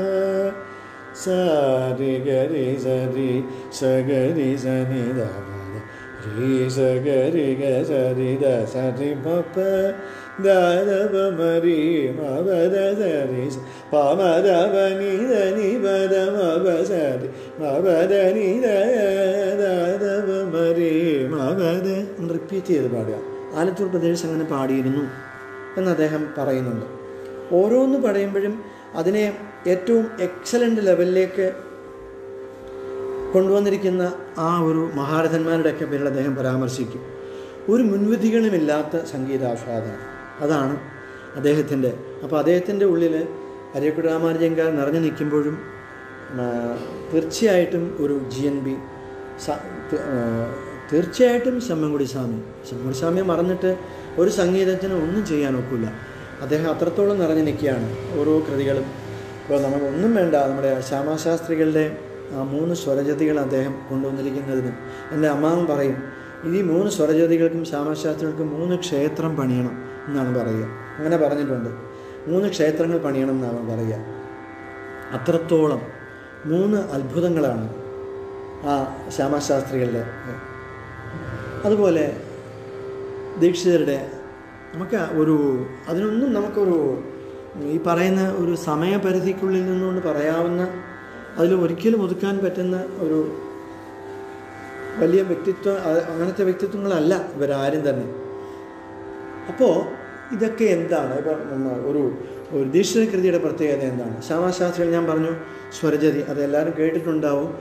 സാരി ഗരി സരി സഗരി സനി ദ രി സഗരി ഗ സരി ദ സരി പപ്പ ദാദവ മരി മവദ സരി പമദവ നിദ നിപദ മവ സരി മവദ നിദ ദാദവ മരി മവദ റിപ്പീറ്റ് ചെയ്ത് പാടുക ആലത്തൂർ പ്രദേശ് അങ്ങനെ പാടിയിരുന്നു എന്ന് അദ്ദേഹം പറയുന്നുണ്ട് ഓരോന്ന് പറയുമ്പോഴും അതിനെ ഏറ്റവും എക്സലൻ്റ് ലെവലിലേക്ക് കൊണ്ടുവന്നിരിക്കുന്ന ആ ഒരു മഹാരഥന്മാരുടെയൊക്കെ പേരിൽ അദ്ദേഹം പരാമർശിക്കും ഒരു മുൻവിധികളുമില്ലാത്ത സംഗീതാസ്വാദനം അതാണ് അദ്ദേഹത്തിൻ്റെ അപ്പോൾ അദ്ദേഹത്തിൻ്റെ ഉള്ളിൽ അരിയക്കുടി രാമാനുജൻകാർ നിറഞ്ഞു നിൽക്കുമ്പോഴും ആ, തീർച്ചയായിട്ടും ഒരു ജി എൻ ബി തീർച്ചയായിട്ടും ശമ്മൻകുടി സ്വാമി ശമ്മൻകുടി സ്വാമിയെ മറന്നിട്ട് ഒരു സംഗീതത്തിന് ഒന്നും ചെയ്യാൻ ഒക്കില്ല അദ്ദേഹം അത്രത്തോളം നിറഞ്ഞു നിൽക്കുകയാണ് ഓരോ കൃതികളും ഇപ്പോൾ നമുക്ക് ഒന്നും വേണ്ട നമ്മുടെ ശ്യാമാശാസ്ത്രികളുടെ ആ മൂന്ന് സ്വരജതികൾ അദ്ദേഹം കൊണ്ടുവന്നിരിക്കുന്നതിന് എൻ്റെ അമ്മാവൻ പറയും ഈ മൂന്ന് സ്വരജതികൾക്കും ശ്യാമാശാസ്ത്രികൾക്കും മൂന്ന് ക്ഷേത്രം പണിയണം എന്നാണ് പറയുക അങ്ങനെ പറഞ്ഞിട്ടുണ്ട് മൂന്ന് ക്ഷേത്രങ്ങൾ പണിയണം എന്നാണ് പറയുക അത്രത്തോളം മൂന്ന് അത്ഭുതങ്ങളാണ് ആ ശ്യാമശാസ്ത്രികളുടെ അതുപോലെ ദീക്ഷിതരുടെ നമുക്ക് ഒരു അതിനൊന്നും നമുക്കൊരു ഈ പറയുന്ന ഒരു സമയപരിധിക്കുള്ളിൽ നിന്നുകൊണ്ട് പറയാവുന്ന അതിൽ ഒരിക്കലും ഒതുക്കാൻ പറ്റുന്ന ഒരു വലിയ വ്യക്തിത്വം അത് അങ്ങനത്തെ വ്യക്തിത്വങ്ങളല്ല ഇവരാരും തന്നെ അപ്പോൾ ഇതൊക്കെ എന്താണ് ഇപ്പം ഉം, ഒരു ഒരു ദീക്ഷിത കൃതിയുടെ പ്രത്യേകത എന്താണ് ശ്യാമശാസ്ത്രികൾ ഞാൻ പറഞ്ഞു സ്വരജതി അത് എല്ലാവരും കേട്ടിട്ടുണ്ടാവും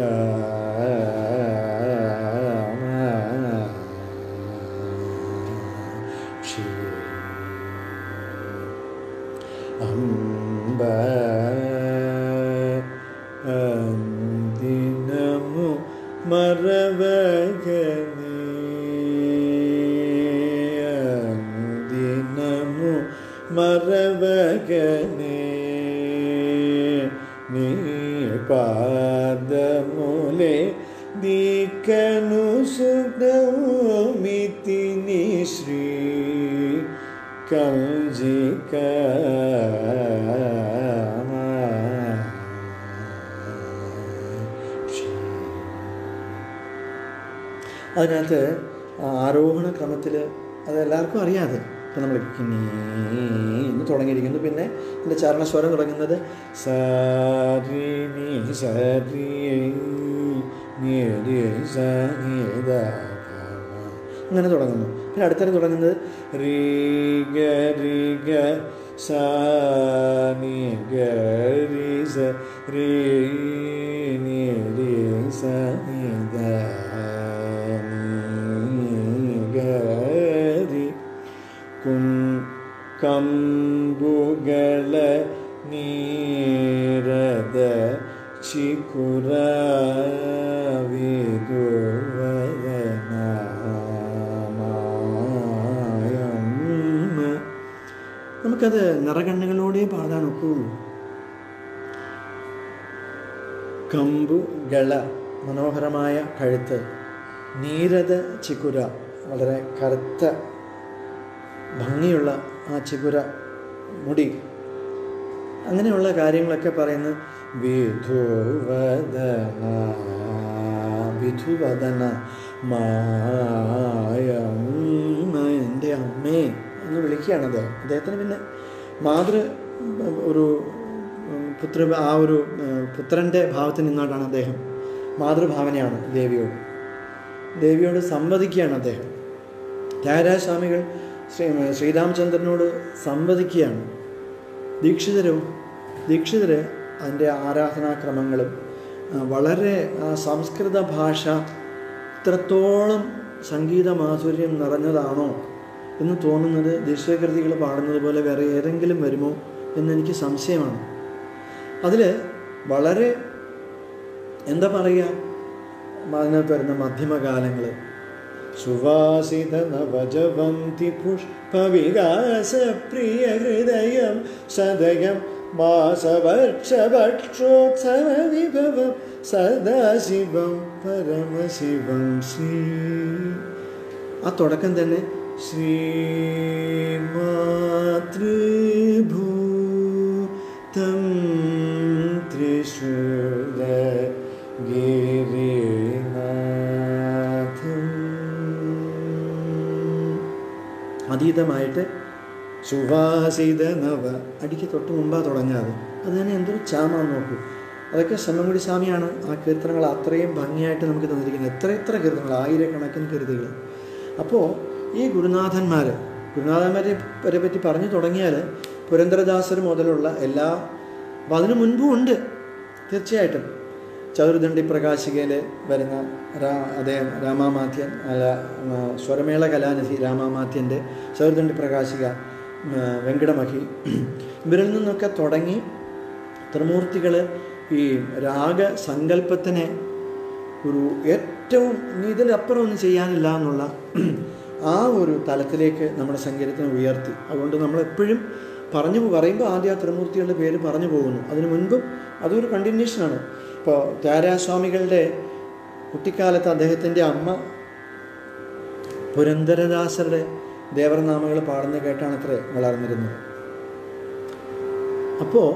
അമ്പ ദിനമു മറവകനേ ദിനമു മറവകനേ നീ പാദമുലെ ദീക്കനു സുഖമിതി നി ശ്രീ കൗജിക അതിനകത്ത് ആരോഹണ ക്രമത്തിൽ അത് എല്ലാവർക്കും അറിയാതെ ഇപ്പം നമ്മൾ കിനി എന്ന് തുടങ്ങിയിരിക്കുന്നു പിന്നെ ഇതിൻ്റെ ചരണസ്വരം തുടങ്ങുന്നത് സരി നി സരി നി രി സ നി ദ പ മ. അങ്ങനെ തുടങ്ങുന്നു പിന്നെ അടുത്തത് തുടങ്ങുന്നത് രി ഗ രി ഗ സ നി ഗ രി സ രി നി രി സ നി ദ നി ഗ രി കും കമ്പുകള നീരത ചിക്കുര വിദുവദനാമായം നമുക്കത് നിറകണ്ണുകളോടെ പാടാൻ ഒക്കുള്ളൂ കമ്പു ഗള മനോഹരമായ കഴുത്ത് നീരത ചിക്കുര വളരെ കറുത്ത ഭംഗിയുള്ള ആ ചിക്കുര മുടി അങ്ങനെയുള്ള കാര്യങ്ങളൊക്കെ പറയുന്നത് വിധുവദന വിധുവദന മായം എൻ്റെ അമ്മേ എന്ന് വിളിക്കുകയാണത് അദ്ദേഹത്തിന് പിന്നെ മാതൃ ഒരു പുത്ര ആ ഒരു പുത്രൻ്റെ ഭാവത്തിൽ നിന്നുകൊണ്ടാണ് അദ്ദേഹം മാതൃഭാവനയാണ് ദേവിയോട് ദേവിയോട് സംവദിക്കുകയാണ് അദ്ദേഹം ത്യാഗരാജസ്വാമികൾ ശ്രീ ശ്രീരാമചന്ദ്രനോട് സംവദിക്കുകയാണ് ദീക്ഷിതരും ദീക്ഷിതർ അതിൻ്റെ ആരാധനാക്രമങ്ങളും ആ, വളരെ ആ, സംസ്കൃത ഭാഷ ഇത്രത്തോളം സംഗീത മാധുര്യം നിറഞ്ഞതാണോ എന്ന് തോന്നുന്നത് ദീക്ഷിതകൃതികൾ പാടുന്നത് പോലെ വേറെ ഏതെങ്കിലും വരുമോ എന്നെനിക്ക് സംശയമാണ് അതിൽ വളരെ എന്താ പറയുക അതിനകത്ത് വരുന്ന മധ്യമകാലങ്ങൾ സുവാസിത നവജവന്തി പുഷ്പവികാസ പ്രിയ ഹൃദയം സദയം മാസവർഷഭക്ഷോത്സവ വിഭവം സദാശിവം പരമശിവം ശ്രീ ആ തുടക്കം തന്നെ ശ്രീമാതൃഭൂതം ത്രിശൂല ഗിരിനാഥം അതീതമായിട്ട് സുവാസിത നവ അടിക്ക് തൊട്ട് മുമ്പാ തുടങ്ങാതെ അത് തന്നെ എന്തൊരു ചാമാന്ന് നോക്കൂ അതൊക്കെ ശമ്മൻകുടി സ്വാമിയാണ് ആ കീർത്തനങ്ങൾ അത്രയും ഭംഗിയായിട്ട് നമുക്ക് തന്നിരിക്കുന്നത് എത്ര എത്ര കീർത്തനങ്ങൾ ആയിരക്കണക്കിന് കീർത്തികൾ അപ്പോൾ ഈ ഗുരുനാഥന്മാർ ഗുരുനാഥന്മാരെ വരെ പറ്റി പറഞ്ഞു തുടങ്ങിയാൽ പുരന്ദരദാസർ മുതലുള്ള എല്ലാ അപ്പം അതിനു മുൻപും ഉണ്ട് തീർച്ചയായിട്ടും ചതുർദണ്ഡി പ്രകാശികയിൽ വരുന്ന രാ അദ്ദേഹം രാമാമാത്യൻ അല്ല ആ, സ്വരമേള കലാനിധി രാമാമാത്യൻ്റെ ചതുർദണ്ഡി പ്രകാശിക ആ, വെങ്കടമഹി ഇവരിൽ നിന്നൊക്കെ തുടങ്ങി ത്രിമൂർത്തികൾ ഈ രാഗസങ്കല്പത്തിനെ ഒരു ഏറ്റവും ഇനി ഇതിലപ്പുറം ഒന്നും ചെയ്യാനില്ല എന്നുള്ള ആ ഒരു തലത്തിലേക്ക് നമ്മുടെ സംഗീതത്തിനെ ഉയർത്തി അതുകൊണ്ട് നമ്മളെപ്പോഴും പറഞ്ഞു പറയുമ്പോൾ ആദ്യം ആ ത്രിമൂർത്തികളുടെ പേര് പറഞ്ഞു പോകുന്നു അതിനു മുൻപും അതൊരു കണ്ടിന്യൂഷനാണ് ഇപ്പോൾ ത്യാരാസ്വാമികളുടെ കുട്ടിക്കാലത്ത് അദ്ദേഹത്തിൻ്റെ അമ്മ പുരന്ദരദാസരുടെ ദേവർനാമങ്ങൾ പാടുന്നത് കേട്ടാണ് അത്ര വളർന്നിരുന്നത് അപ്പോൾ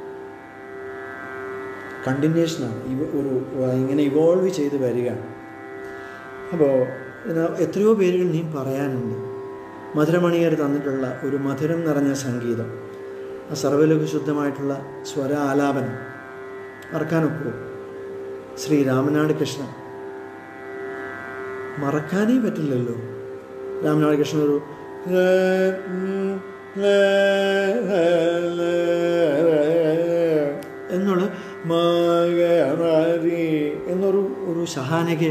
കണ്ടിന്യൂഷനാണ് ഇവ ഒരു ഇങ്ങനെ ഇവോൾവ് ചെയ്ത് വരികയാണ് അപ്പോൾ ഇതിന് എത്രയോ പേരുകൾ നീ പറയാനുണ്ട് മധുരമണിയർ തന്നിട്ടുള്ള ഒരു മധുരം നിറഞ്ഞ സംഗീതം ആ സർവ്വലോക ശുദ്ധമായിട്ടുള്ള സ്വര ആലാപനം മറക്കാനൊക്കുമോ ശ്രീ രാമനാട് കൃഷ്ണൻ മറക്കാനേ പറ്റില്ലല്ലോ രാമനാട് കൃഷ്ണൻ ഒരു എന്നുള്ള മകമരി എന്നൊരു ഒരു ഷഹാനയ്ക്ക്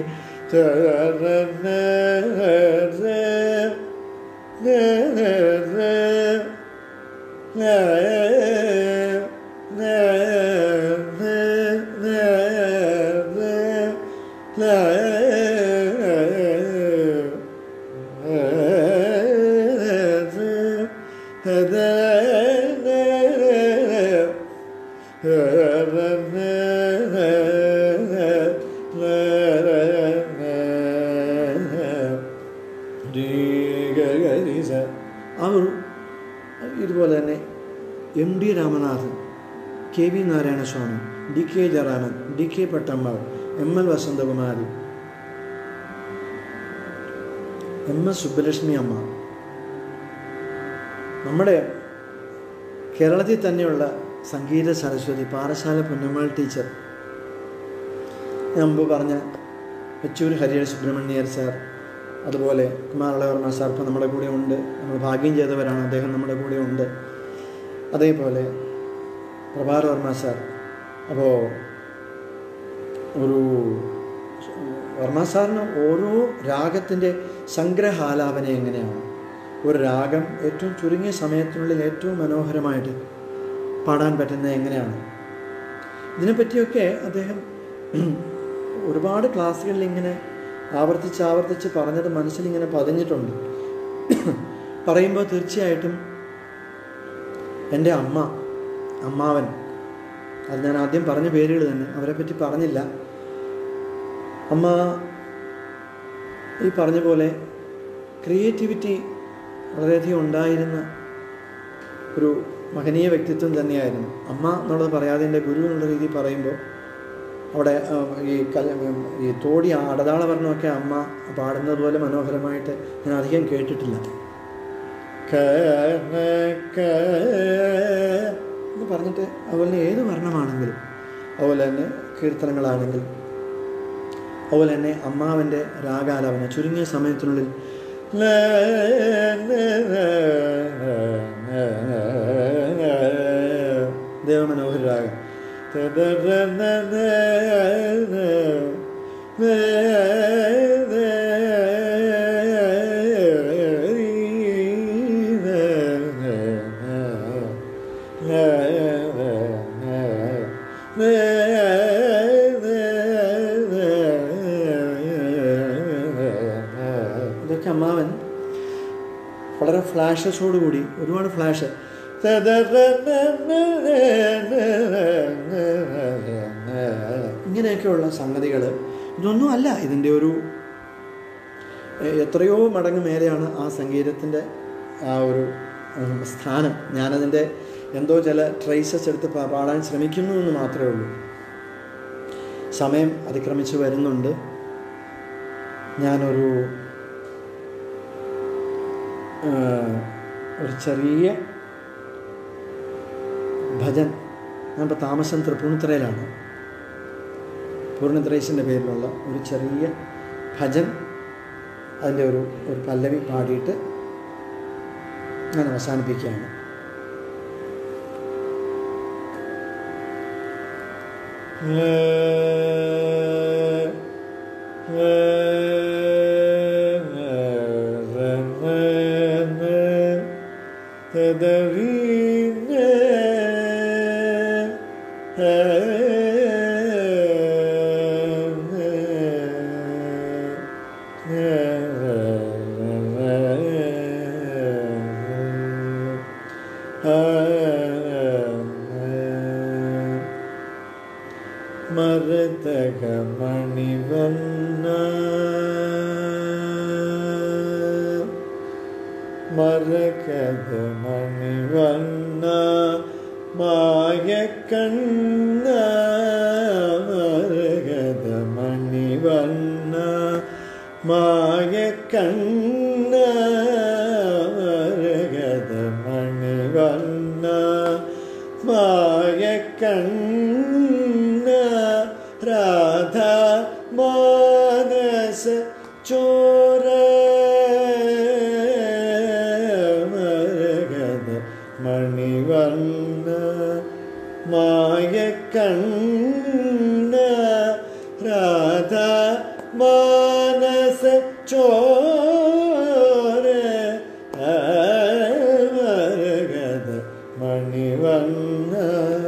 ആ ഒരു ഇതുപോലെ തന്നെ M D Ramanathan K V Narayanaswami D K Jayaraman D K Pattammal M L Vasanthakumari M S Subbulakshmi അമ്മ നമ്മുടെ കേരളത്തിൽ തന്നെയുള്ള സംഗീത സരസ്വതി പാറശാല പൊന്നമ്മൾ ടീച്ചർ ഞാൻ മുമ്പ് പറഞ്ഞ വെച്ചൂർ ഹരിഹര സുബ്രഹ്മണ്യർ സാർ അതുപോലെ കുമാരളവർമ്മ സാർ ഇപ്പം നമ്മുടെ കൂടെ ഉണ്ട് നമ്മൾ ഭാഗ്യം ചെയ്തവരാണ് അദ്ദേഹം നമ്മുടെ കൂടെ ഉണ്ട് അതേപോലെ പ്രഭാരവർമ്മ സാർ അപ്പോൾ ഒരു വർമ്മ സാറിന് ഓരോ രാഗത്തിൻ്റെ സംഗ്രഹാലാപന എങ്ങനെയാണ് ഒരു രാഗം ഏറ്റവും ചുരുങ്ങിയ സമയത്തിനുള്ളിൽ ഏറ്റവും മനോഹരമായിട്ട് പാടാൻ പറ്റുന്നത് എങ്ങനെയാണ് ഇതിനെപ്പറ്റിയൊക്കെ അദ്ദേഹം ഒരുപാട് ക്ലാസ്സുകളിൽ ഇങ്ങനെ ആവർത്തിച്ച് ആവർത്തിച്ച് പറഞ്ഞത് മനസ്സിലിങ്ങനെ പതിഞ്ഞിട്ടുണ്ട് പറയുമ്പോൾ തീർച്ചയായിട്ടും എൻ്റെ അമ്മ അമ്മാവൻ അത് ഞാൻ ആദ്യം പറഞ്ഞ പേരുകൾ തന്നെ അവരെ പറ്റി പറഞ്ഞില്ല അമ്മ ഈ പറഞ്ഞ പോലെ ക്രിയേറ്റിവിറ്റി വളരെയധികം ഉണ്ടായിരുന്ന ഒരു മഹനീയ വ്യക്തിത്വം തന്നെയായിരുന്നു അമ്മ എന്നുള്ളത് പറയാതെ എൻ്റെ ഗുരു എന്നുള്ള രീതിയിൽ പറയുമ്പോൾ അവിടെ ആ, ഈ കല ഈ തോടി ആ അടതാള വർണ്ണമൊക്കെ അമ്മ പാടുന്നത് പോലെ മനോഹരമായിട്ട് ഞാൻ അധികം കേട്ടിട്ടില്ല കനക എന്ന് പറഞ്ഞിട്ട് അതുപോലെ ഏത് വർണ്ണമാണെങ്കിലും അതുപോലെ തന്നെ കീർത്തനങ്ങളാണെങ്കിലും അതുപോലെ തന്നെ അമ്മാവൻ്റെ രാഗാലാപന ചുരുങ്ങിയ സമയത്തിനുള്ളിൽ ദേവമനോഹര രാഗം ഇതൊക്കെ അമ്മാവൻ വളരെ ഫ്ലാഷസോടുകൂടി ഒരുപാട് ഫ്ലാഷ് ഇങ്ങനെയൊക്കെയുള്ള സംഗതികൾ ഇതൊന്നും അല്ല ഇതിൻ്റെ ഒരു എ- എത്രയോ മടങ്ങ് മേലെയാണ് ആ സംഗീതത്തിൻ്റെ ആ ഒരു ഉം, സ്ഥാനം ഞാനതിൻ്റെ എന്തോ ചില ട്രേസസ് എടുത്ത് പാ- പാടാൻ ശ്രമിക്കുന്നു എന്ന് മാത്രമേ ഉള്ളൂ സമയം അതിക്രമിച്ച് വരുന്നുണ്ട് ഞാനൊരു ആ, ഒരു ചെറിയ ഭജൻ ഞാനിപ്പോൾ താമസം തൃപ്പൂണിത്തറയിലാണ് പൂർണ്ണത്രേശൻ്റെ പേരിലുള്ള ഒരു ചെറിയ ഭജൻ അതിൻ്റെ ഒരു ഒരു പല്ലവി പാടിയിട്ട് ഞാൻ അവസാനിപ്പിക്കുകയാണ് മരതക മണിവന്ന മരകത മണിവന്ന മായക്കണ്ണ മരകത മണിവന്ന മായക്കണ്ണ മരകത മണിവന്ന മായക്കണ്ണ രാധ മാനസ ചോര മരകത മണിവർണ്ണ മായക്കണ്ണ രാധ മാനസ ചോര മരകത മണിവർണ്ണ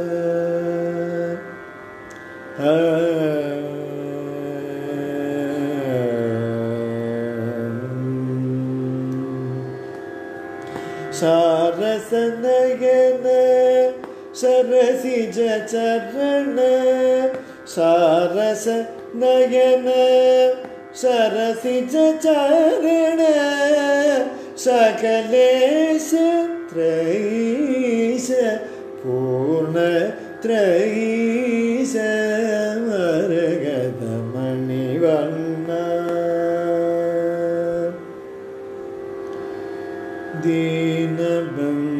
സാരസനയന സരസിജ ചരണ സാരസ നയന സരസിജ ചരണ സകലേശ ത്രൈശ പൂർണ്ണ ത്രൈശ മരഗത മണിവർണ്ണ ദീനബന്ധ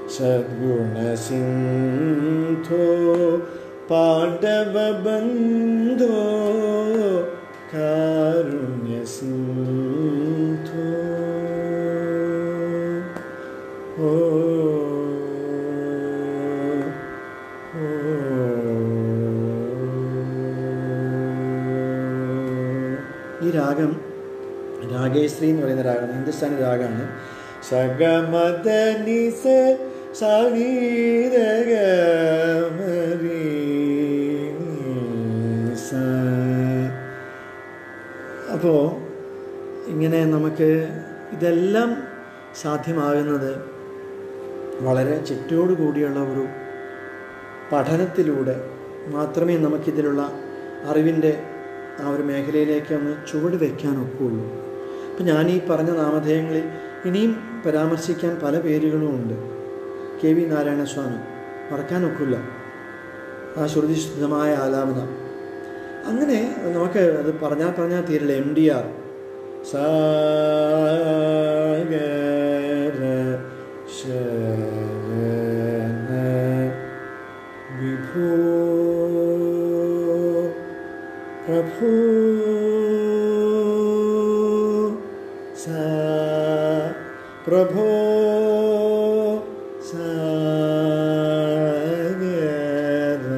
सद्गुणसिन्धो पाण्डवबन्धो कारुण्यसिन्धो ओ ഈ രാഗം രാഗേശ്രീ എന്ന് പറയുന്ന രാഗമാണ് ഹിന്ദുസ്ഥാനി രാഗമാണ് സഗമദനി അപ്പോൾ ഇങ്ങനെ നമുക്ക് ഇതെല്ലാം സാധ്യമാകുന്നത് വളരെ ചിട്ടയോട് കൂടിയുള്ള ഒരു പഠനത്തിലൂടെ മാത്രമേ നമുക്കിതിലുള്ള അറിവിൻ്റെ ആ ഒരു മേഖലയിലേക്ക് ഒന്ന് ചുവട് വയ്ക്കാൻ ഒക്കുള്ളൂ അപ്പം ഞാൻ ഈ പറഞ്ഞ നാമധേയങ്ങളിൽ ഇനിയും പരാമർശിക്കാൻ പല പേരുകളും ഉണ്ട് കെ വി നാരായണസ്വാമി മറക്കാൻ ഒക്കില്ല ആ ശ്രുതിശുദ്ധമായ ആലാപന അങ്ങനെ നമുക്ക് അത് പറഞ്ഞാൽ പറഞ്ഞാൽ തീരില്ല എം ഡി ആർ സാഗര ശരണ വിഭോ പ്രഭു സാ പ്രഭോ സാഗര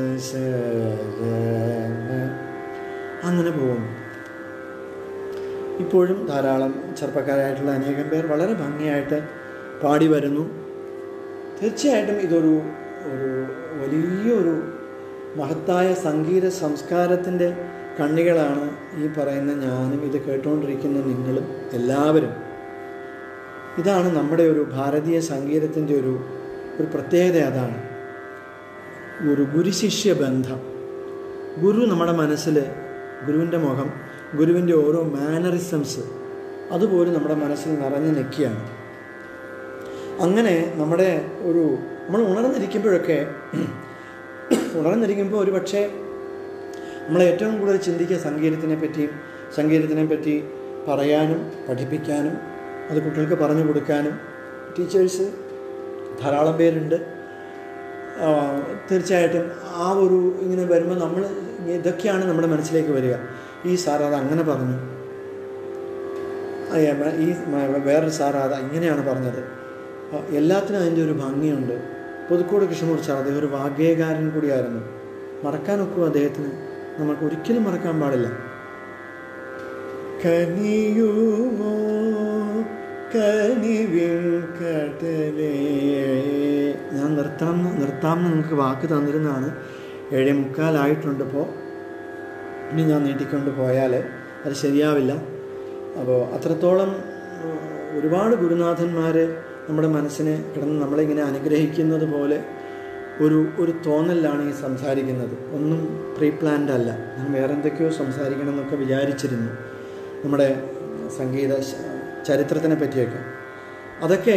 ശരണ അങ്ങനെ പോകുന്നു ഇപ്പോഴും ധാരാളം ചെറുപ്പക്കാരായിട്ടുള്ള അനേകം പേർ വളരെ ഭംഗിയായിട്ട് പാടി വരുന്നു തീർച്ചയായിട്ടും ഇതൊരു ഒരു വലിയൊരു മഹത്തായ സംഗീത സംസ്കാരത്തിൻ്റെ കണ്ണികളാണ് ഈ പറയുന്ന ഞാനും ഇത് കേട്ടുകൊണ്ടിരിക്കുന്ന നിങ്ങളും എല്ലാവരും ഇതാണ് നമ്മുടെ ഒരു ഭാരതീയ സംഗീതത്തിൻ്റെ ഒരു ഒരു പ്രത്യേകത അതാണ് ഒരു ഗുരുശിഷ്യ ബന്ധം ഗുരു നമ്മുടെ മനസ്സിൽ ഗുരുവിൻ്റെ മുഖം ഗുരുവിൻ്റെ ഓരോ മാനറിസംസ് അതുപോലും നമ്മുടെ മനസ്സിൽ നിറഞ്ഞു നിൽക്കുകയാണ് അങ്ങനെ നമ്മുടെ ഒരു നമ്മൾ ഉണർന്നിരിക്കുമ്പോഴൊക്കെ ഉണർന്നിരിക്കുമ്പോൾ ഒരു പക്ഷേ നമ്മൾ ഏറ്റവും കൂടുതൽ ചിന്തിക്കുക സംഗീതത്തിനെ പറ്റിയും സംഗീതത്തിനെ പറ്റി പറയാനും പഠിപ്പിക്കാനും അത് കുട്ടികൾക്ക് പറഞ്ഞു കൊടുക്കാനും ടീച്ചേഴ്സ് ധാരാളം പേരുണ്ട് ആ, തീർച്ചയായിട്ടും ആ ഒരു ഇങ്ങനെ വരുമ്പോൾ നമ്മൾ ഇതൊക്കെയാണ് നമ്മുടെ മനസ്സിലേക്ക് വരിക ഈ സാർ അത് അങ്ങനെ പറഞ്ഞു ആ, ഏ, മ- ഈ മ- വേറൊരു സാർ അത് ഇങ്ങനെയാണ് പറഞ്ഞത് ആ, എല്ലാത്തിനും അതിൻ്റെ ഒരു ഭംഗിയുണ്ട് പുതുക്കോട് കൃഷ്ണമൂർച്ച അദ്ദേഹം ഒരു വാഗ്ഗേയകാരൻ കൂടിയായിരുന്നു മറക്കാനൊക്കും അദ്ദേഹത്തിന് നമുക്ക് ഒരിക്കലും മറക്കാൻ പാടില്ല കനിയുമോ കനിവിൻ കടലേ ഞാൻ നിർത്തണം എന്ന് നിർത്താമെന്ന് നിങ്ങൾക്ക് വാക്ക് തന്നിരുന്നതാണ് ഏഴേ മുക്കാലായിട്ടുണ്ട് ഇപ്പോൾ ഇനി ഞാൻ നീട്ടിക്കൊണ്ട് പോയാൽ അത് ശരിയാവില്ല അപ്പോൾ അത്രത്തോളം ഉം, ഒരുപാട് ഗുരുനാഥന്മാർ നമ്മുടെ മനസ്സിനെ കിടന്ന് നമ്മളിങ്ങനെ അനുഗ്രഹിക്കുന്നത് പോലെ ഒരു ഒരു തോന്നലിലാണ് ഈ സംസാരിക്കുന്നത് ഒന്നും പ്രീ പ്ലാൻഡ് അല്ല ഞാൻ വേറെ എന്തൊക്കെയോ സംസാരിക്കണം എന്നൊക്കെ വിചാരിച്ചിരുന്നു നമ്മുടെ സംഗീത ശ- ചരിത്രത്തിനെ പറ്റിയൊക്കെ അതൊക്കെ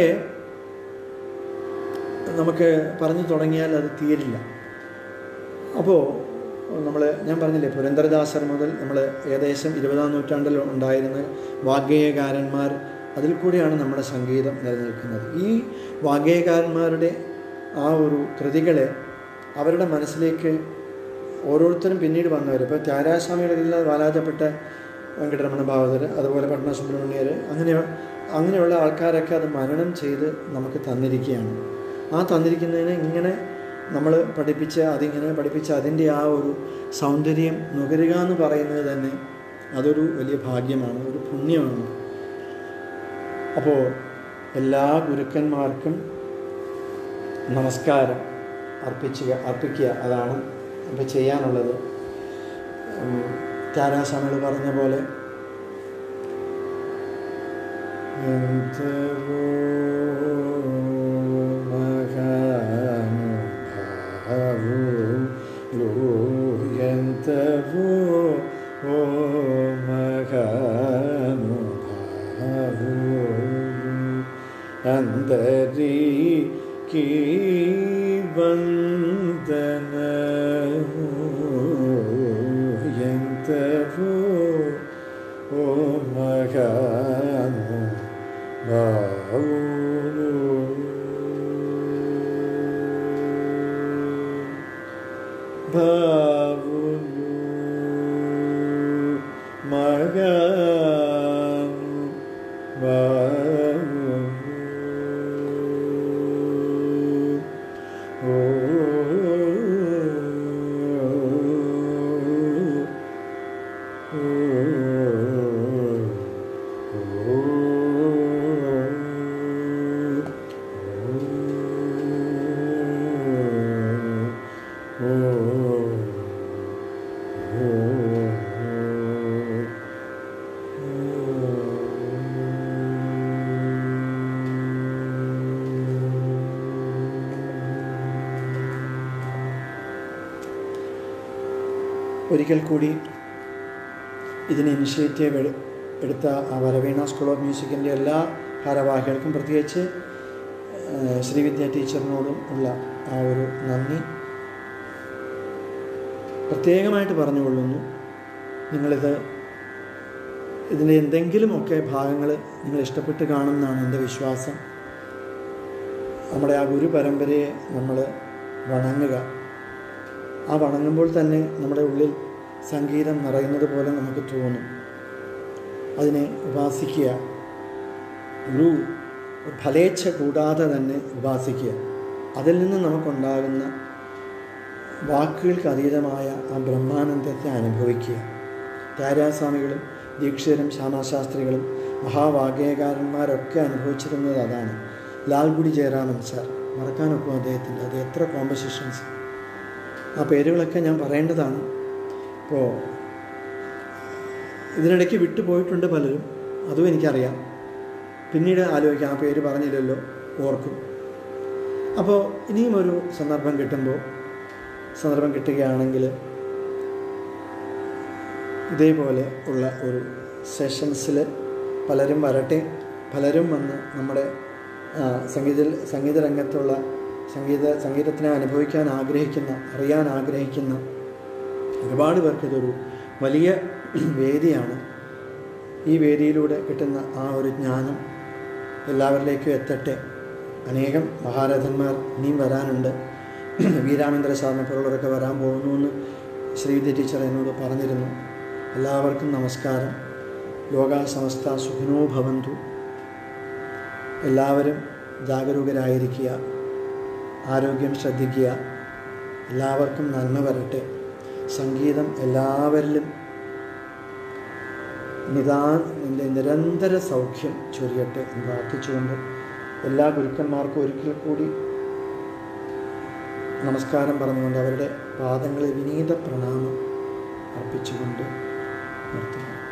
നമുക്ക് പറഞ്ഞു തുടങ്ങിയാൽ അത് തീരില്ല അപ്പോൾ നമ്മൾ ഞാൻ പറഞ്ഞില്ലേ പുരന്ദരദാസർ മുതൽ നമ്മൾ ഏകദേശം ഇരുപതാം നൂറ്റാണ്ടിൽ ഉണ്ടായിരുന്ന വാഗ്ഗേയകാരന്മാർ അതിൽ കൂടിയാണ് നമ്മുടെ സംഗീതം നിലനിൽക്കുന്നത് ഈ വാഗ്ഗേയകാരന്മാരുടെ ആ ഒരു കൃതികളെ അവരുടെ മനസ്സിലേക്ക് ഓരോരുത്തരും പിന്നീട് വന്നവർ ഇപ്പോൾ ത്യാരാസ്വാമിയുടെ കീഴിൽ വാലാജപ്പെട്ട വെങ്കടരമണ ഭാഗവതർ അതുപോലെ പട്ന സുബ്രഹ്മണ്യർ അങ്ങനെ അങ്ങനെയുള്ള ആൾക്കാരൊക്കെ അത് മനനം ചെയ്ത് നമുക്ക് തന്നിരിക്കുകയാണ് ആ തന്നിരിക്കുന്നതിനെ ഇങ്ങനെ നമ്മൾ പഠിപ്പിച്ച് അതിങ്ങനെ പഠിപ്പിച്ച് അതിൻ്റെ ആ ഒരു സൗന്ദര്യം നുകരുക എന്ന് പറയുന്നത് തന്നെ അതൊരു വലിയ ഭാഗ്യമാണ് ഒരു പുണ്യമാണ് അപ്പോൾ എല്ലാ ഗുരുക്കന്മാർക്കും നമസ്കാരം അർപ്പിച്ചുക അർപ്പിക്കുക അതാണ് ഇപ്പോൾ ചെയ്യാനുള്ളത് ഉം, ത്യാരാസ്വാമികൾ പറഞ്ഞ പോലെ ಎಂತವೋ ಮಹಾನುಭಾವು ಲೋ ಎಂತವೋ ಓ ಮಹಾನುಭಾವು ಅಂದರಿ ಕೀ ವಂದನ ಎಂತವೋ ಓ ಮಗಾನು ಬಾವು ഭാവുന്നു മഴകാന്നു ഭാവുന്നു ഓ ഒരിക്കൽ കൂടി ഇതിന് ഇനിഷ്യേറ്റീവ് എടു- എടുത്ത ആ വരവീണ സ്കൂൾ ഓഫ് മ്യൂസിക്കിൻ്റെ എല്ലാ ഭാരവാഹികൾക്കും പ്രത്യേകിച്ച് ആ, ശ്രീവിദ്യ ടീച്ചറിനോടും ഉള്ള ആ ഒരു നന്ദി പ്രത്യേകമായിട്ട് പറഞ്ഞുകൊള്ളുന്നു നിങ്ങളിത് ഇതിൻ്റെ എന്തെങ്കിലുമൊക്കെ ഭാഗങ്ങൾ നിങ്ങൾ ഇഷ്ടപ്പെട്ട് കാണുമെന്നാണ് എൻ്റെ വിശ്വാസം നമ്മുടെ ആ ഗുരു പരമ്പരയെ നമ്മൾ വണങ്ങുക ആ വണങ്ങുമ്പോൾ തന്നെ നമ്മുടെ ഉള്ളിൽ സംഗീതം നിറയുന്നത് പോലെ നമുക്ക് തോന്നും അതിനെ ഉപാസിക്കുക ഒരു ഫലേച്ഛ കൂടാതെ തന്നെ ഉപാസിക്കുക അതിൽ നിന്ന് നമുക്കുണ്ടാകുന്ന വാക്കുകൾക്ക് അതീതമായ ആ ബ്രഹ്മാനന്ദത്തെ അനുഭവിക്കുക ത്യാരാസ്വാമികളും ദീക്ഷിതരും ശ്യാമാശാസ്ത്രികളും മഹാവാഗ്യകാരന്മാരൊക്കെ അനുഭവിച്ചിരുന്നത് അതാണ് ലാൽഗുഡി ജയറാമൻ സാർ മറക്കാനൊക്കും അദ്ദേഹത്തിൻ്റെ അത് എത്ര കോമ്പസിഷൻസ് ആ പേരുകളൊക്കെ ഞാൻ പറയേണ്ടതാണ് അപ്പോൾ ഇതിനിടയ്ക്ക് വിട്ടുപോയിട്ടുണ്ട് പലരും അതും എനിക്കറിയാം പിന്നീട് ആലോചിക്കാം ആ പേര് പറഞ്ഞില്ലല്ലോ ഓർക്കും അപ്പോൾ ഇനിയും ഒരു സന്ദർഭം കിട്ടുമ്പോൾ സന്ദർഭം കിട്ടുകയാണെങ്കിൽ ഇതേപോലെ ഉള്ള ഒരു സെഷൻസിൽ പലരും വരട്ടെ പലരും വന്ന് നമ്മുടെ ആ, സംഗീത സംഗീത രംഗത്തുള്ള സംഗീത സംഗീതത്തിനെ അനുഭവിക്കാൻ ആഗ്രഹിക്കുന്ന അറിയാൻ ആഗ്രഹിക്കുന്ന ഒരുപാട് പേർക്ക് ഇതൊരു വലിയ വേദിയാണ് ഈ വേദിയിലൂടെ കിട്ടുന്ന ആ ഒരു ജ്ഞാനം എല്ലാവരിലേക്കും എത്തട്ടെ അനേകം മഹാരഥന്മാർ ഇനിയും വരാനുണ്ട് വീരാമേന്ദ്ര സാറിനെ പോലുള്ളവരൊക്കെ വരാൻ പോകുന്നു എന്ന് ശ്രീവിദ്യ ടീച്ചർ എന്നോട് പറഞ്ഞിരുന്നു എല്ലാവർക്കും നമസ്കാരം ലോക സമസ്ത സുഖിനോ ഭവന്തു എല്ലാവരും ജാഗരൂകരായിരിക്കുക ആരോഗ്യം ശ്രദ്ധിക്കുക എല്ലാവർക്കും നന്മ വരട്ടെ സംഗീതം എല്ലാവരിലും നിതാ നിരന്തര സൗഖ്യം ചൊരിയട്ടെ എന്ന് പ്രാർത്ഥിച്ചുകൊണ്ട് എല്ലാ ഗുരുക്കന്മാർക്കും ഒരിക്കൽ കൂടി നമസ്കാരം പറഞ്ഞുകൊണ്ട് അവരുടെ പാദങ്ങളിൽ വിനീത പ്രണാമം അർപ്പിച്ചുകൊണ്ട് നിർത്തുന്നു